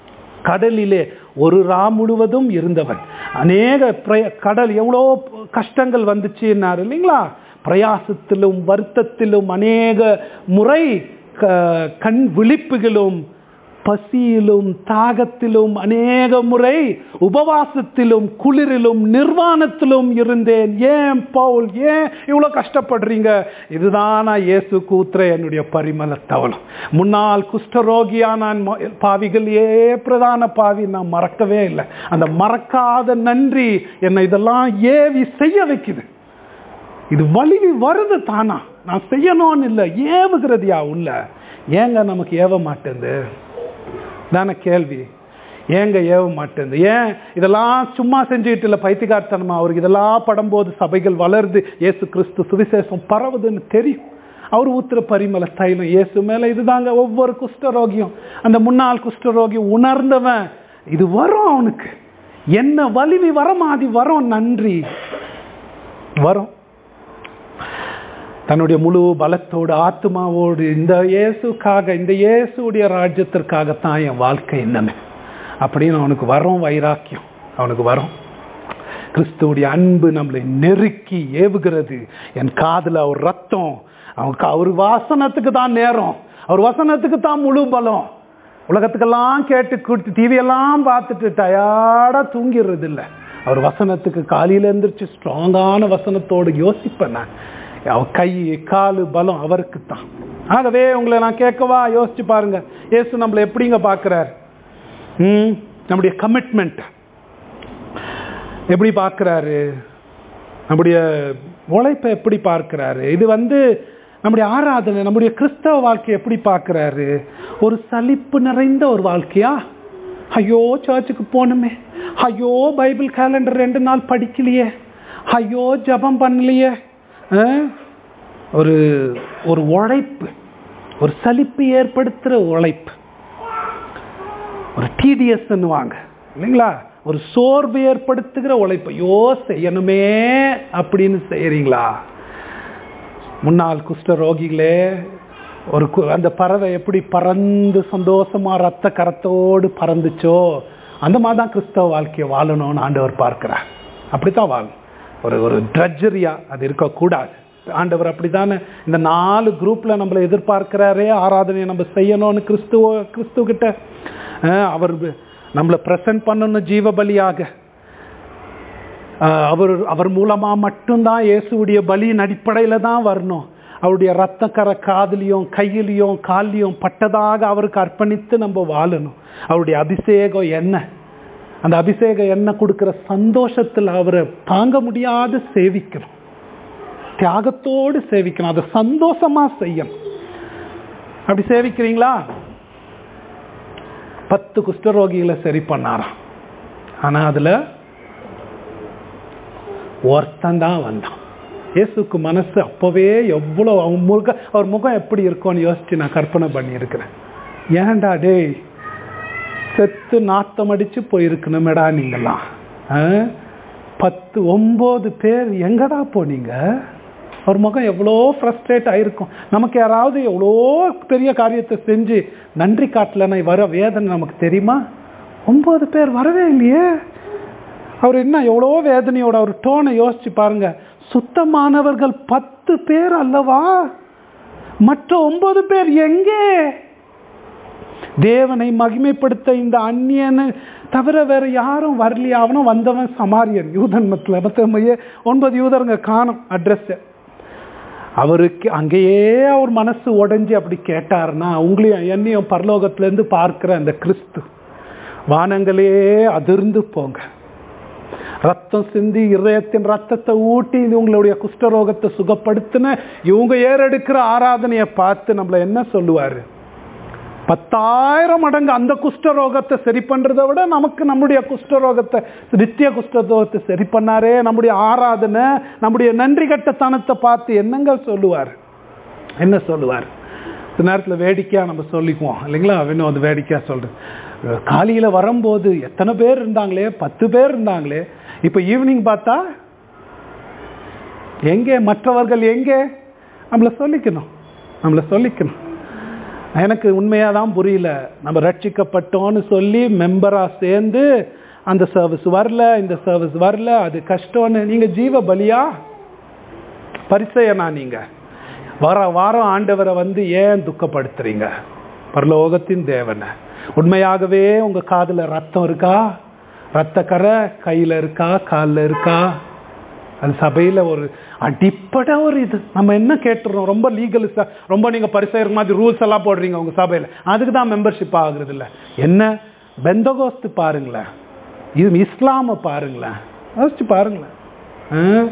கடலிலே ஒரு ரா முழுவதும் இருந்தவன் அநேக பிரய- கடல் எவ்வளோ கஷ்டங்கள் வந்துச்சுன்னாரு இல்லைங்களா பிரயாசத்திலும் வருத்தத்திலும் அநேக முறை க- கண் விழிப்புகளும் பசியிலும் தாகத்திலும் அநேக முறை உபவாசத்திலும் குளிரிலும் நிர்வாணத்திலும் இருந்தேன் ஏன் பவுல் ஏன் இவ்வளோ கஷ்டப்படுறீங்க இதுதான் நான் இயேசு கூத்துற என்னுடைய பரிமள தவளம் முன்னாள் குஷ்டரோகியா நான் ம- பாவிகள் ஏ பிரதான பாவி நான் மறக்கவே இல்லை அந்த மறக்காத நன்றி என்னை இதெல்லாம் ஏவி செய்ய வைக்குது இது வலிவி வருது தானா நான் செய்யணும்னு இல்லை ஏவுகிறதுயா உள்ள ஏங்க நமக்கு ஏவ மாட்டேங்குது தானே கேள்வி ஏங்க ஏவ மாட்டேங்குது ஏன் இதெல்லாம் சும்மா செஞ்சுக்கிட்டு இல்லை பைத்தியக்காரத்தனமா அவருக்கு இதெல்லாம் படும்போது சபைகள் வளருது இயேசு கிறிஸ்து சுவிசேஷம் பரவுதுன்னு தெரியும் அவர் ஊத்துற பரிமள தைலம் இயேசு மேல இதுதாங்க ஒவ்வொரு குஷ்டரோகியும் அந்த முன்னாள் குஷ்டரோகியும் உணர்ந்தவன் இது வரும் அவனுக்கு என்ன வலிவி வரமாதி வரும் நன்றி வரும் தன்னுடைய முழு பலத்தோடு ஆத்மாவோடு இந்த இயேசுக்காக இந்த இயேசுடைய ராஜ்யத்திற்காகத்தான் என் வாழ்க்கை என்னமே அப்படின்னு அவனுக்கு வரும் வைராக்கியம் அவனுக்கு வரும் கிறிஸ்துவுடைய அன்பு நம்மளை நெருக்கி ஏவுகிறது என் காதுல அவர் ரத்தம் அவனுக்கு அவர் வாசனத்துக்கு தான் நேரம் அவர் வசனத்துக்கு தான் முழு பலம் உலகத்துக்கெல்லாம் கேட்டு கொடுத்து டிவியெல்லாம் பார்த்துட்டு டயர்டா தூங்கிடுறது இல்லை அவர் வசனத்துக்கு காலையில எந்திரிச்சு ஸ்ட்ராங்கான வசனத்தோடு யோசிப்பேன் நான் அவ கை காலு பலம் அவருக்கு தான் ஆகவே உங்களை நான் கேட்கவா யோசிச்சு பாருங்க இயேசு நம்மளை எப்படிங்க பார்க்கிறார் ம் நம்முடைய கமிட்மெண்ட் எப்படி பார்க்கிறாரு நம்முடைய உழைப்பை எப்படி பார்க்கிறாரு இது வந்து நம்முடைய ஆராதனை நம்முடைய கிறிஸ்தவ வாழ்க்கையை எப்படி பார்க்கிறாரு ஒரு சலிப்பு நிறைந்த ஒரு வாழ்க்கையா ஐயோ சர்ச்சுக்கு போகணுமே ஐயோ பைபிள் கேலண்டர் ரெண்டு நாள் படிக்கலையே ஐயோ ஜெபம் பண்ணலையே ஆ? ஒரு ஒரு உழைப்பு ஒரு சலிப்பு ஏற்படுத்துகிற உழைப்பு ஒரு டிடிஎஸ்ன்னுவாங்க இல்லைங்களா ஒரு சோர்வு ஏற்படுத்துகிற உழைப்பு ஐயோ செய்யணுமே அப்படின்னு செய்யறீங்களா முன்னாள் குஷ்ட ரோகிகளே ஒரு கு- அந்த பறவை எப்படி பறந்து சந்தோஷமா ரத்த கரத்தோடு பறந்துச்சோ அந்த மாதிரி தான் கிறிஸ்தவ வாழ்க்கையை வாழணும்னு ஆண்டவர் பார்க்கிறார் அப்படித்தான் வாழணும் ஒரு ஒரு ட்ரஜரியா அது இருக்கக்கூடாது ஆண்டவர் அப்படித்தானே இந்த நாலு குரூப்ல நம்மளை எதிர்பார்க்கிறாரே ஆராதனையை நம்ம செய்யணும்னு கிறிஸ்துவ கிறிஸ்துவ கிட்ட அஹ், அவர் நம்மளை பிரசன்ட் பண்ணணும் ஜீவ பலியாக ஆஹ் அவர் அவர் மூலமா மட்டும்தான் இயேசுவுடைய பலியின் அடிப்படையில தான் வரணும் அவருடைய ரத்தக்கர காதுலையும் கையிலையும் கால்லையும் பட்டதாக அவருக்கு அர்ப்பணித்து நம்ம வாழணும் அவருடைய அபிஷேகம் என்ன அந்த அபிஷேக எண்ணெய் கொடுக்கிற சந்தோஷத்தில் அவரை தாங்க முடியாத சேவிக்கணும் தியாகத்தோடு சேவிக்கணும் அதை சந்தோஷமா செய்யணும் அப்படி சேவிக்கிறீங்களா பத்து குஷ்டரோகிகளை சரி பண்ணாராம் ஆனா அதுல ஒருத்தன் தான் வந்தான் இயேசுக்கு மனசு அப்பவே எவ்வளோ அவன் முக அவர் முகம் எப்படி இருக்கும்னு யோசிச்சு நான் கற்பனை பண்ணியிருக்கிறேன் ஏன்டா டேய் செத்து நாத்தம் அடிச்சு போயிருக்கணுமேடா நீங்கெல்லாம் ஆ? பத்து ஒன்பது பேர் எங்கடா போனீங்க அவர் முகம் எவ்வளோ ஃப்ரஸ்ட்ரேட் ஆயிருக்கும் நமக்கு யாராவது எவ்வளோ பெரிய காரியத்தை செஞ்சு நன்றி காட்டலன்னா வர வேதனை நமக்கு தெரியுமா ஒன்பது பேர் வரவே இல்லையே அவர் என்ன எவ்வளோ வேதனையோட அவர் டோனை யோசிச்சு பாருங்க சுத்தமானவர்கள் பத்து பேர் அல்லவா மற்ற ஒன்பது பேர் எங்கே தேவனை மகிமைப்படுத்த இந்த அந்நியனு தவிர வேற யாரும் வரலையா அவனும் வந்தவன் சமாரியன் யூதன் மத்தில மத்த ஒன்பது யூதருங்க காணும் அட்ரஸ் அவருக்கு அங்கேயே அவர் மனசு உடைஞ்சு அப்படி கேட்டாருன்னா உங்களையும் என்னையும் பரலோகத்துல இருந்து பார்க்கிற அந்த கிறிஸ்து வானங்களே அதிர்ந்து போங்க ரத்தம் சிந்தி இதயத்தின் ரத்தத்தை ஊட்டி இது உங்களுடைய குஷ்டரோகத்தை சுகப்படுத்தின இவங்க ஏறெடுக்கிற ஆராதனையை பார்த்து நம்மள என்ன சொல்லுவாரு பத்தாயிரம் மடங்கு அந்த குஷ்டரோகத்தை சரி பண்றதை விட நமக்கு நம்முடைய குஷ்டரோகத்தை நித்திய குஷ்டரோகத்தை சரி பண்ணாரே நம்முடைய ஆராதனை நம்முடைய நன்றி கட்டத்தனத்தை பார்த்து என்னங்க சொல்லுவார் என்ன சொல்லுவார் சில நேரத்தில் வேடிக்கையா நம்ம சொல்லிக்குவோம் இல்லைங்களா இன்னும் அது வேடிக்கையா சொல்றேன் காலையில வரும்போது எத்தனை பேர் இருந்தாங்களே பத்து பேர் இருந்தாங்களே இப்போ ஈவினிங் பார்த்தா எங்கே மற்றவர்கள் எங்கே நம்மளை சொல்லிக்கணும் நம்மளை சொல்லிக்கணும் எனக்கு உண்மையாக தான் புரியல நம்ம ரட்சிக்கப்பட்டோன்னு சொல்லி மெம்பராக சேர்ந்து அந்த சர்வீஸ் வரல இந்த சர்வீஸ் வரல அது கஷ்டம்னு நீங்கள் ஜீவ பலியா பரிசையனா நீங்கள் வார வாரம் ஆண்டவரை வந்து ஏன் துக்கப்படுத்துறீங்க பரலோகத்தின் தேவனை உண்மையாகவே உங்கள் காதில் ரத்தம் இருக்கா ரத்த கரை கையில் இருக்கா காலில் இருக்கா அது சபையில் ஒரு அடிப்படை ஒரு இது நம்ம என்ன கேட்டுறோம் ரொம்ப லீகலிஸ்டா ரொம்ப நீங்கள் பரிசெயர் மாதிரி ரூல்ஸ் எல்லாம் போடுறீங்க உங்கள் சபையில் அதுக்கு தான் மெம்பர்ஷிப் ஆகுறது இல்லை என்ன பெந்தகோஸ்து பாருங்களேன் இது இஸ்லாமை பாருங்களேன் யோசிச்சு பாருங்களேன்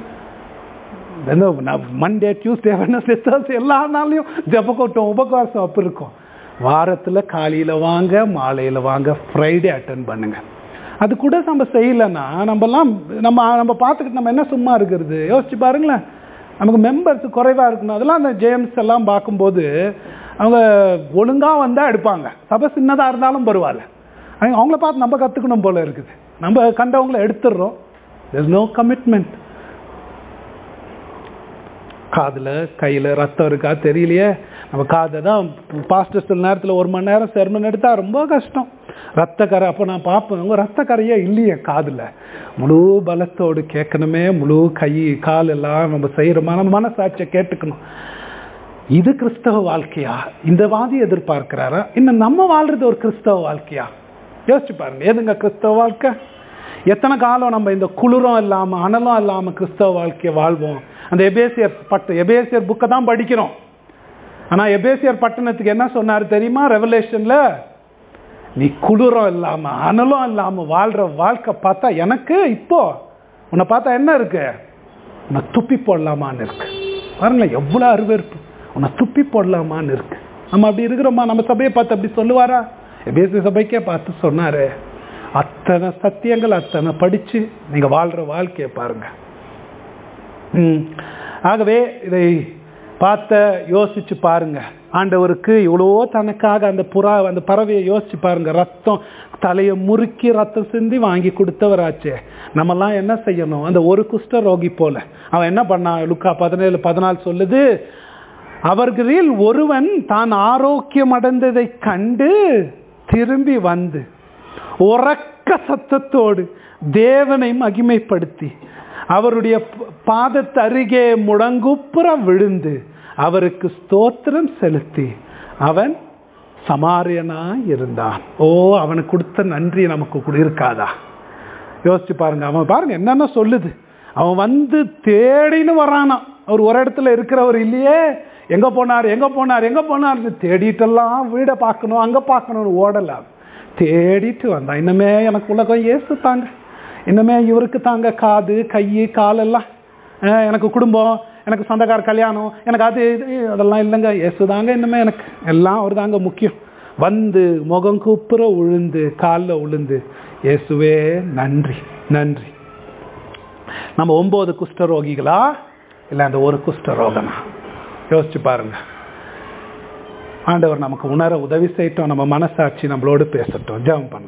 மண்டே டியூஸ்டே வெனஸ்டே தேர்ஸ்டே எல்லா நாளையும் ஜபக்கூட்டம் உபகாசம் அப்போ இருக்கும் வாரத்தில் காலையில் வாங்க மாலையில் வாங்க ஃப்ரைடே அட்டன் பண்ணுங்க அது கூட நம்ம செய்யலைன்னா நம்மலாம் நம்ம நம்ம பார்த்துக்கிட்டு நம்ம என்ன சும்மா இருக்கிறது யோசிச்சு பாருங்களேன் நமக்கு மெம்பர்ஸ் குறைவாக இருக்கணும் அதெல்லாம் அந்த ஜேம்ஸ் எல்லாம் பார்க்கும்போது அவங்க ஒழுங்காக வந்தால் எடுப்பாங்க சபை சின்னதாக இருந்தாலும் பரவாயில்ல அவங்கள பார்த்து நம்ம கற்றுக்கணும் போல இருக்குது நம்ம கண்டவங்கள எடுத்துடுறோம் there's நோ கமிட்மெண்ட் காதில் கையில் ரத்தம் இருக்கா தெரியலையே நம்ம காதை தான் பாஸ்டர் சில நேரத்தில் ஒரு மணி நேரம் செர்மன் எடுத்தால் ரொம்ப கஷ்டம் ரத்த கரை அப்போ நான் பார்ப்பேன் உங்கள் ரத்த கரையே இல்லையே காதில் முழு பலத்தோடு கேட்கணுமே முழு கை கால் எல்லாம் நம்ம செய்கிறோமா நம்ம மனசாட்சியை கேட்டுக்கணும் இது கிறிஸ்தவ வாழ்க்கையா இந்த வாதி எதிர்பார்க்கிறாரா இன்னும் நம்ம வாழ்றது ஒரு கிறிஸ்தவ வாழ்க்கையா யோசிச்சு பாருங்க ஏதுங்க கிறிஸ்தவ வாழ்க்கை எத்தனை காலம் நம்ம இந்த குளிரும் இல்லாமல் அனலும் இல்லாமல் கிறிஸ்தவ வாழ்க்கையை வாழ்வோம் அந்த எபேசியர் பட்டு எபேசியர் புக்கை தான் படிக்கிறோம் ஆனால் எபேசியர் பட்டணத்துக்கு என்ன சொன்னார் தெரியுமா ரெவலேஷன்ல நீ குளிரும் இல்லாம அனலும் இல்லாம வாழ்ற வாழ்க்கை பார்த்தா எனக்கு இப்போ உன்னை பார்த்தா என்ன இருக்கு உன்னை துப்பி போடலாமான்னு இருக்கு பாருங்களேன் எவ்வளோ அருவருப்பு உன்னை துப்பி போடலாமான்னு இருக்கு நம்ம அப்படி இருக்கிறோமா நம்ம சபையை பார்த்து அப்படி சொல்லுவாரா எபேசிய சபைக்கே பார்த்து சொன்னாரு அத்தனை சத்தியங்கள் அத்தனை படிச்சு நீங்க வாழ்ற வாழ்க்கையை பாருங்க ம். ஆகவே இதை பார்த்த யோசிச்சு பாருங்க ஆண்டவருக்கு இவ்வளோ தனக்காக அந்த புறா அந்த பறவையை யோசிச்சு பாருங்க ரத்தம் தலையை முறுக்கி ரத்தம் சிந்தி வாங்கி கொடுத்தவராச்சே நம்மலாம் என்ன செய்யணும் அந்த ஒரு குஷ்ட ரோகி போல அவன் என்ன பண்ணான் லுக்கா பதினேழு பதினாலு சொல்லுது அவர்களில் ஒருவன் தான் ஆரோக்கியம் அடைந்ததை கண்டு திரும்பி வந்து உறக்க சத்தத்தோடு தேவனை மகிமைப்படுத்தி அவருடைய பாதத்து அருகே முடங்குப்புற விழுந்து அவருக்கு ஸ்தோத்திரம் செலுத்தி அவன் சமாரியனாய் இருந்தான் ஓ அவனுக்கு கொடுத்த நன்றி நமக்கு கூட இருக்காதா யோசிச்சு பாருங்க அவன் பாருங்க என்னென்ன சொல்லுது அவன் வந்து தேடின்னு வரானா அவர் ஒரு இடத்துல இருக்கிறவர் இல்லையே எங்க போனார் எங்க போனார் எங்க போனார் தேடிட்டெல்லாம் வீடை பார்க்கணும் அங்க பார்க்கணும்னு ஓடல தேடிட்டு வந்தான் இன்னுமே எனக்கு உலகம் ஏசு தாங்க இன்னுமே இவருக்கு தாங்க காது கை காலெல்லாம் அஹ் எனக்கு குடும்பம் எனக்கு சொந்தக்கார கல்யாணம் எனக்கு அது இது அதெல்லாம் இல்லைங்க இயேசு தாங்க இன்னுமே எனக்கு எல்லாம் அவர் தாங்க முக்கியம் வந்து முகம் கூப்புற உழுந்து காலில் உழுந்து இயேசுவே நன்றி நன்றி நம்ம ஒன்பது குஷ்டரோகிகளா இல்லை அந்த ஒரு குஷ்டரோகனா யோசிச்சு பாருங்க ஆண்டவர் நமக்கு உணர உதவி செய்யட்டும் நம்ம மனசாட்சி நம்மளோடு பேசட்டும் ஜெபம் பண்ணலாம்